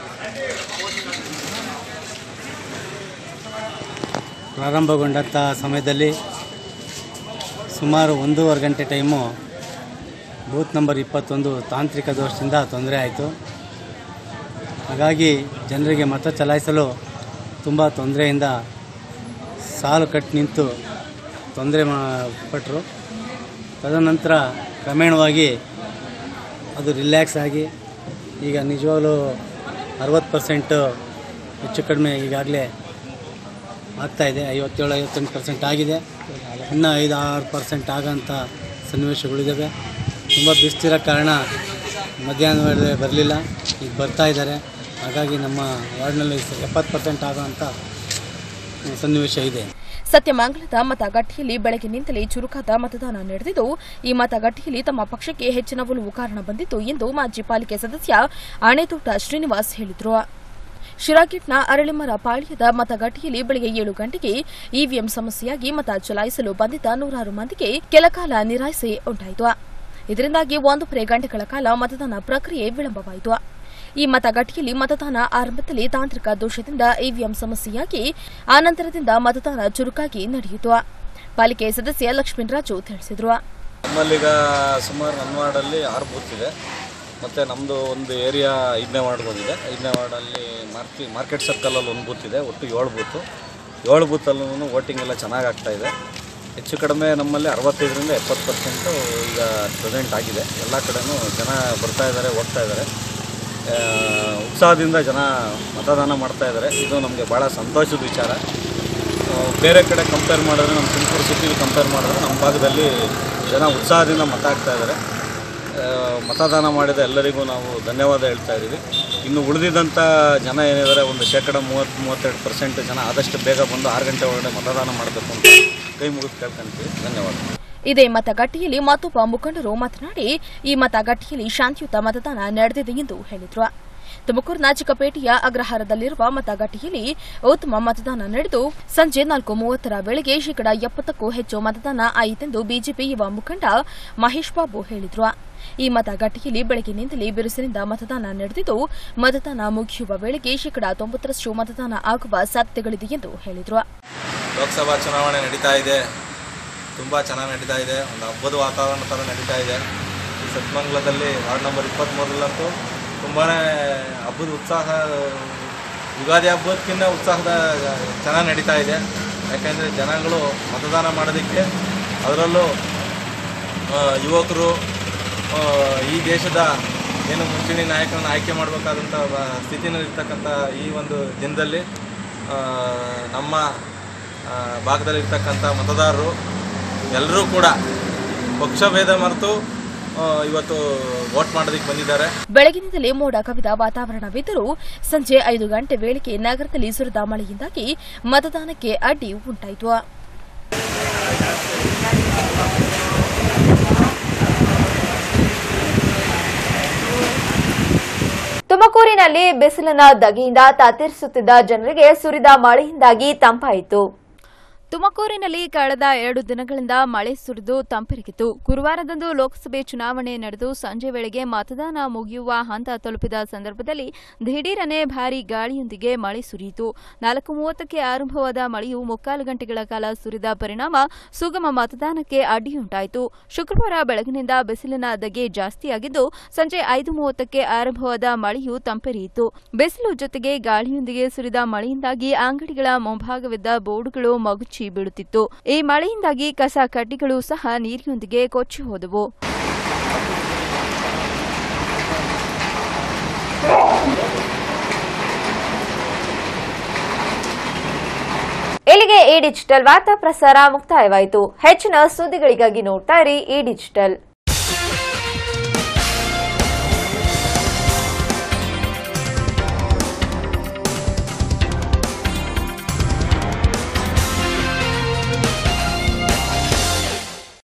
Speaker 12: ಪ್ರಾರಂಭಗೊಂಡಂಥ ಸಮಯದಲ್ಲಿ ಸುಮಾರು ಒಂದೂವರೆ ಗಂಟೆ ಟೈಮು ಬೂತ್ ನಂಬರ್ ಇಪ್ಪತ್ತೊಂದು ತಾಂತ್ರಿಕ ದೋಷದಿಂದ ತೊಂದರೆ ಆಯಿತು ಹಾಗಾಗಿ ಜನರಿಗೆ ಮತ ಚಲಾಯಿಸಲು ತುಂಬ ತೊಂದರೆಯಿಂದ ಸಾಲು ಕಟ್ಟಿ ನಿಂತು ತೊಂದರೆ ಮಾ ಪಟ್ಟರು ತದನಂತರ ಕ್ರಮೇಣವಾಗಿ ಅದು ರಿಲ್ಯಾಕ್ಸ್ ಆಗಿ ಈಗ ನಿಜವಾಗ್ಲೂ ಅರವತ್ತು ಪರ್ಸೆಂಟು ಹೆಚ್ಚು ಕಡಿಮೆ ಈಗಾಗಲೇ ಆಗ್ತಾಯಿದೆ ಐವತ್ತೇಳು ಐವತ್ತೆಂಟು ಪರ್ಸೆಂಟ್ ಆಗಿದೆ ಇನ್ನೂ ಐದು ಆರು ಪರ್ಸೆಂಟ್ ಆಗೋಂಥ ಸನ್ನಿವೇಶಗಳಿದ್ದಾವೆ ತುಂಬ ಬಿಸ್ತಿರೋ ಕಾರಣ ಮಧ್ಯಾಹ್ನ ವೇಳೆ ಬರಲಿಲ್ಲ ಈಗ ಬರ್ತಾ ಇದ್ದಾರೆ ಹಾಗಾಗಿ ನಮ್ಮ ವಾರ್ಡ್ನಲ್ಲಿ ಎಪ್ಪತ್ತು ಪರ್ಸೆಂಟ್ ಆಗೋಂಥ ಸನ್ನಿವೇಶ ಇದೆ
Speaker 6: ಸತ್ಯಮಂಗಲದ ಮತಗಟ್ಟೆಯಲ್ಲಿ ಬೆಳಗಿನಿಂದಲೇ ಚುರುಕಾದ ಮತದಾನ ನಡೆದಿದ್ದು ಈ ಮತಗಟ್ಟೆಯಲ್ಲಿ ತಮ್ಮ ಪಕ್ಷಕ್ಕೆ ಹೆಚ್ಚಿನ ಒಲವು ಕಾರಣ ಬಂದಿತ್ತು ಎಂದು ಮಾಜಿ ಪಾಲಿಕೆ ಸದಸ್ಯ ಆಣೆತೋಟ ಶ್ರೀನಿವಾಸ್ ಹೇಳಿದರು ಶಿರಾಗಿಟ್ನ ಅರಳಿಮರ ಪಾಳ್ಯದ ಮತಗಟ್ಟೆಯಲ್ಲಿ ಬೆಳಗ್ಗೆ ಏಳು ಗಂಟೆಗೆ ಇವಿಎಂ ಸಮಸ್ಯೆಯಾಗಿ ಮತ ಚಲಾಯಿಸಲು ಬಂದಿದ್ದ ನೂರಾರು ಮಂದಿಗೆ ಕೆಲಕಾಲ ನಿರಾಸೆ ಉಂಟಾಯಿತು ಇದರಿಂದಾಗಿ ಒಂದೂವರೆ ಗಂಟೆಗಳ ಕಾಲ ಮತದಾನ ಪ್ರಕ್ರಿಯೆ ವಿಳಂಬವಾಯಿತು ಈ ಮತಗಟ್ಟೆಯಲ್ಲಿ ಮತದಾನ ಆರಂಭದಲ್ಲಿ ತಾಂತ್ರಿಕ ದೋಷದಿಂದ ಇವಿಎಂ ಸಮಸ್ಯೆಯಾಗಿ ಆನಂತರದಿಂದ ಮತದಾನ ಚುರುಕಾಗಿ ನಡೆಯಿತು ಪಾಲಿಕೆ ಸದಸ್ಯ ಲಕ್ಷ್ಮೀರಾಜು ತಿಳಿಸಿದರು
Speaker 13: ನಮ್ಮಲ್ಲೀಗ ಸುಮಾರು ನನ್ನ ವಾರ್ಡಲ್ಲಿ ಆರು ಬೂತ್ ಇದೆ ಮತ್ತು ನಮ್ಮದು ಒಂದು ಏರಿಯಾ ಐದನೇ ವಾರ್ಡ್ ಬಂದಿದೆ ಐದನೇ ವಾರ್ಡಲ್ಲಿ ಮಾರ್ಕಿ ಮಾರ್ಕೆಟ್ ಸರ್ಕಲಲ್ಲಿ ಒಂದು ಬೂತ್ ಇದೆ ಒಟ್ಟು ಏಳು ಬೂತು ಏಳು ಬೂತಲ್ಲೂ ವೋಟಿಂಗ್ ಎಲ್ಲ ಚೆನ್ನಾಗಿ ಆಗ್ತಾ ಇದೆ ಹೆಚ್ಚು ಕಡಿಮೆ ನಮ್ಮಲ್ಲಿ ಅರವತ್ತೈದರಿಂದ ಎಪ್ಪತ್ತು ಪರ್ಸೆಂಟು ಈಗ ಪ್ರೆಸೆಂಟ್ ಆಗಿದೆ ಎಲ್ಲ ಕಡೆನೂ ಜನ ಬರ್ತಾ ಇದ್ದಾರೆ ಹೋಗ್ತಾ ಇದ್ದಾರೆ ಆ, ಉತ್ಸಾಹದಿಂದ ಜನ ಮತದಾನ ಮಾಡ್ತಾ ಇದ್ದಾರೆ ಇದು ನಮಗೆ ಭಾಳ ಸಂತೋಷದ ವಿಚಾರ ಆ, ಬೇರೆ ಕಡೆ ಕಂಪೇರ್ ಮಾಡಿದ್ರೆ ನಮ್ಮ ತುಮಕೂರು ಸಿಟಿಲಿ ಕಂಪೇರ್ ಮಾಡಿದ್ರೆ ನಮ್ಮ ಭಾಗದಲ್ಲಿ ಜನ ಉತ್ಸಾಹದಿಂದ ಮತ ಹಾಕ್ತಾ ಇದ್ದಾರೆ ಆ, ಮತದಾನ ಮಾಡಿದ ಎಲ್ಲರಿಗೂ ನಾವು ಧನ್ಯವಾದ ಹೇಳ್ತಾ ಇದ್ದೀವಿ ಇನ್ನು ಉಳಿದಿದ್ದಂಥ ಜನ ಏನಿದ್ದಾರೆ ಒಂದು ಶೇಕಡ ಮೂವತ್ತು ಮೂವತ್ತೆರಡು ಪರ್ಸೆಂಟ್ ಜನ ಆದಷ್ಟು ಬೇಗ ಬಂದು ಆರು ಗಂಟೆ ಒಳಗಡೆ ಮತದಾನ ಮಾಡಬೇಕು ಅಂತ ಕೈ ಮುಗಿದು ಕೇಳ್ಕೊಂತೀವಿ ಧನ್ಯವಾದ
Speaker 6: ಇದೇ ಮತಗಟ್ಟೆಯಲ್ಲಿ ಮತ್ತೊಬ್ಬ ಮುಖಂಡರು ಮಾತನಾಡಿ ಈ ಮತಗಟ್ಟೆಯಲ್ಲಿ ಶಾಂತಿಯುತ ಮತದಾನ ನಡೆದಿದೆ ಎಂದು ಹೇಳಿದರು ತುಮಕೂರಿನ ಚಿಕ್ಕಪೇಟೆಯ ಅಗ್ರಹಾರದಲ್ಲಿರುವ ಮತಗಟ್ಟೆಯಲ್ಲಿ ಉತ್ತಮ ಮತದಾನ ನಡೆದು ಸಂಜೆ ನಾಲ್ಕು ಮೂವತ್ತರ ವೇಳೆಗೆ ಶೇಕಡಾ ಎಪ್ಪತ್ತಕ್ಕೂ ಹೆಚ್ಚು ಮತದಾನ ಆಯಿತೆಂದು ಬಿಜೆಪಿ ಯುವ ಮುಖಂಡ ಮಹೇಶ್ ಬಾಬು ಹೇಳಿದರು ಈ ಮತಗಟ್ಟೆಯಲ್ಲಿ ಬೆಳಗಿನಿಂದಲೇ ಬಿರುಸಿನಿಂದ ಮತದಾನ ನಡೆದಿದ್ದು ಮತದಾನ ಮುಗಿಯುವ ವೇಳೆಗೆ ಶೇಕಡಾ ತೊಂಬತ್ತರಷ್ಟು ಮತದಾನ ಆಗುವ ಸಾಧ್ಯತೆಗಳಿದೆ ಎಂದು ಹೇಳಿದರು
Speaker 14: ಲೋಕಸಭಾ ಚುನಾವಣೆ ನಡೀತಾ ಇದೆ ತುಂಬ ಚೆನ್ನಾಗಿ ನಡೀತಾ ಇದೆ ಒಂದು ಹಬ್ಬದ ವಾತಾವರಣ ಥರ ನಡೀತಾ ಇದೆ ಈ ಸತ್ಮಂಗಲದಲ್ಲಿ ವಾರ್ಡ್ ನಂಬರ್ ಇಪ್ಪತ್ತ್ಮೂರರಲ್ಲಂತೂ ತುಂಬಾ ಹಬ್ಬದ ಉತ್ಸಾಹ ಯುಗಾದಿ ಹಬ್ಬದಕ್ಕಿಂತ ಉತ್ಸಾಹದ ಚೆನ್ನಾಗಿ ನಡೀತಾ ಇದೆ ಯಾಕೆಂದರೆ ಜನಗಳು ಮತದಾನ ಮಾಡೋದಕ್ಕೆ ಅದರಲ್ಲೂ ಆ, ಯುವಕರು ಆ, ಈ ದೇಶದ ಏನು ಮುಂಚೂಣಿ ನಾಯಕರನ್ನು ಆಯ್ಕೆ ಮಾಡಬೇಕಾದಂಥ ಸ್ಥಿತಿನಲ್ಲಿರ್ತಕ್ಕಂಥ ಈ ಒಂದು ದಿನದಲ್ಲಿ ಆ, ನಮ್ಮ ಆ, ಭಾಗದಲ್ಲಿರ್ತಕ್ಕಂಥ ಮತದಾರರು ಎಲ್ಲರೂ ಕೂಡ ಪಕ್ಷಭೇದ ಮರೆತು ಆ, ಇವತ್ತು ವೋಟ್ ಮಾಡೋದಕ್ಕೆ ಬಂದಿದ್ದಾರೆ
Speaker 6: ಬೆಳಗಿನಿಂದಲೇ ಮೋಡ ಕವಿದ ವಾತಾವರಣವಿದ್ದರೂ ಸಂಜೆ ಐದು ಗಂಟೆ ವೇಳೆಗೆ ನಗರದಲ್ಲಿ ಸುರಿದ ಮಳೆಯಿಂದಾಗಿ ಮತದಾನಕ್ಕೆ ಅಡ್ಡಿ ಉಂಟಾಯಿತು
Speaker 1: ತುಮಕೂರಿನಲ್ಲಿ ಬಿಸಿಲಿನ ದಗಿಯಿಂದ ತತ್ತರಿಸುತ್ತಿದ್ದ ಜನರಿಗೆ ಸುರಿದ ಮಳೆಯಿಂದಾಗಿ ತಂಪಾಯಿತು
Speaker 15: ತುಮಕೂರಿನಲ್ಲಿ ಕಳೆದ ಎರಡು ದಿನಗಳಿಂದ ಮಳೆ ಸುರಿದು ತಂಪೆರಗಿತು ಗುರುವಾರದಂದು ಲೋಕಸಭೆ ಚುನಾವಣೆ ನಡೆದು ಸಂಜೆ ವೇಳೆಗೆ ಮತದಾನ ಮುಗಿಯುವ ಹಂತ ತಲುಪಿದ ಸಂದರ್ಭದಲ್ಲಿ ದಿಢೀರನೆ ಭಾರೀ ಗಾಳಿಯೊಂದಿಗೆ ಮಳೆ ಸುರಿಯಿತು ನಾಲ್ಕು ಮೂವತ್ತಕ್ಕೆ ಆರಂಭವಾದ ಮಳೆಯು ಮುಕ್ಕಾಲು ಗಂಟೆಗಳ ಕಾಲ ಸುರಿದ ಪರಿಣಾಮ ಸುಗಮ ಮತದಾನಕ್ಕೆ ಅಡ್ಡಿಯುಂಟಾಯಿತು ಶುಕ್ರವಾರ ಬೆಳಗಿನಿಂದ ಬಿಸಿಲಿನ ದಗೆ ಜಾಸ್ತಿಯಾಗಿದ್ದು ಸಂಜೆ ಐದು ಮೂವತ್ತಕ್ಕೆ ಆರಂಭವಾದ ಮಳೆಯು ತಂಪೆರೆಯಿತು ಬಿಸಿಲು ಜೊತೆಗೆ ಗಾಳಿಯೊಂದಿಗೆ ಸುರಿದ ಮಳೆಯಿಂದಾಗಿ ಅಂಗಡಿಗಳ ಮುಂಭಾಗವಿದ್ದ ಬೋರ್ಡ್ಗಳು ಮಗುಚಿ ಬೀಳುತ್ತಿತ್ತು ಈ ಮಳೆಯಿಂದಾಗಿ ಕಸ ಕಡ್ಡಿಗಳು ಸಹ ನೀರಿನೊಂದಿಗೆ ಕೊಚ್ಚಿ ಹೋದವು
Speaker 1: ಇಲ್ಲಿಗೆ ಈ ಡಿಜಿಟಲ್ ವಾರ್ತಾ ಪ್ರಸಾರ ಮುಕ್ತಾಯವಾಯಿತು ಹೆಚ್ಚಿನ ಸುದ್ದಿಗಳಿಗಾಗಿ ನೋಡ್ತಾ ಇರಿ ಈ ಡಿಜಿಟಲ್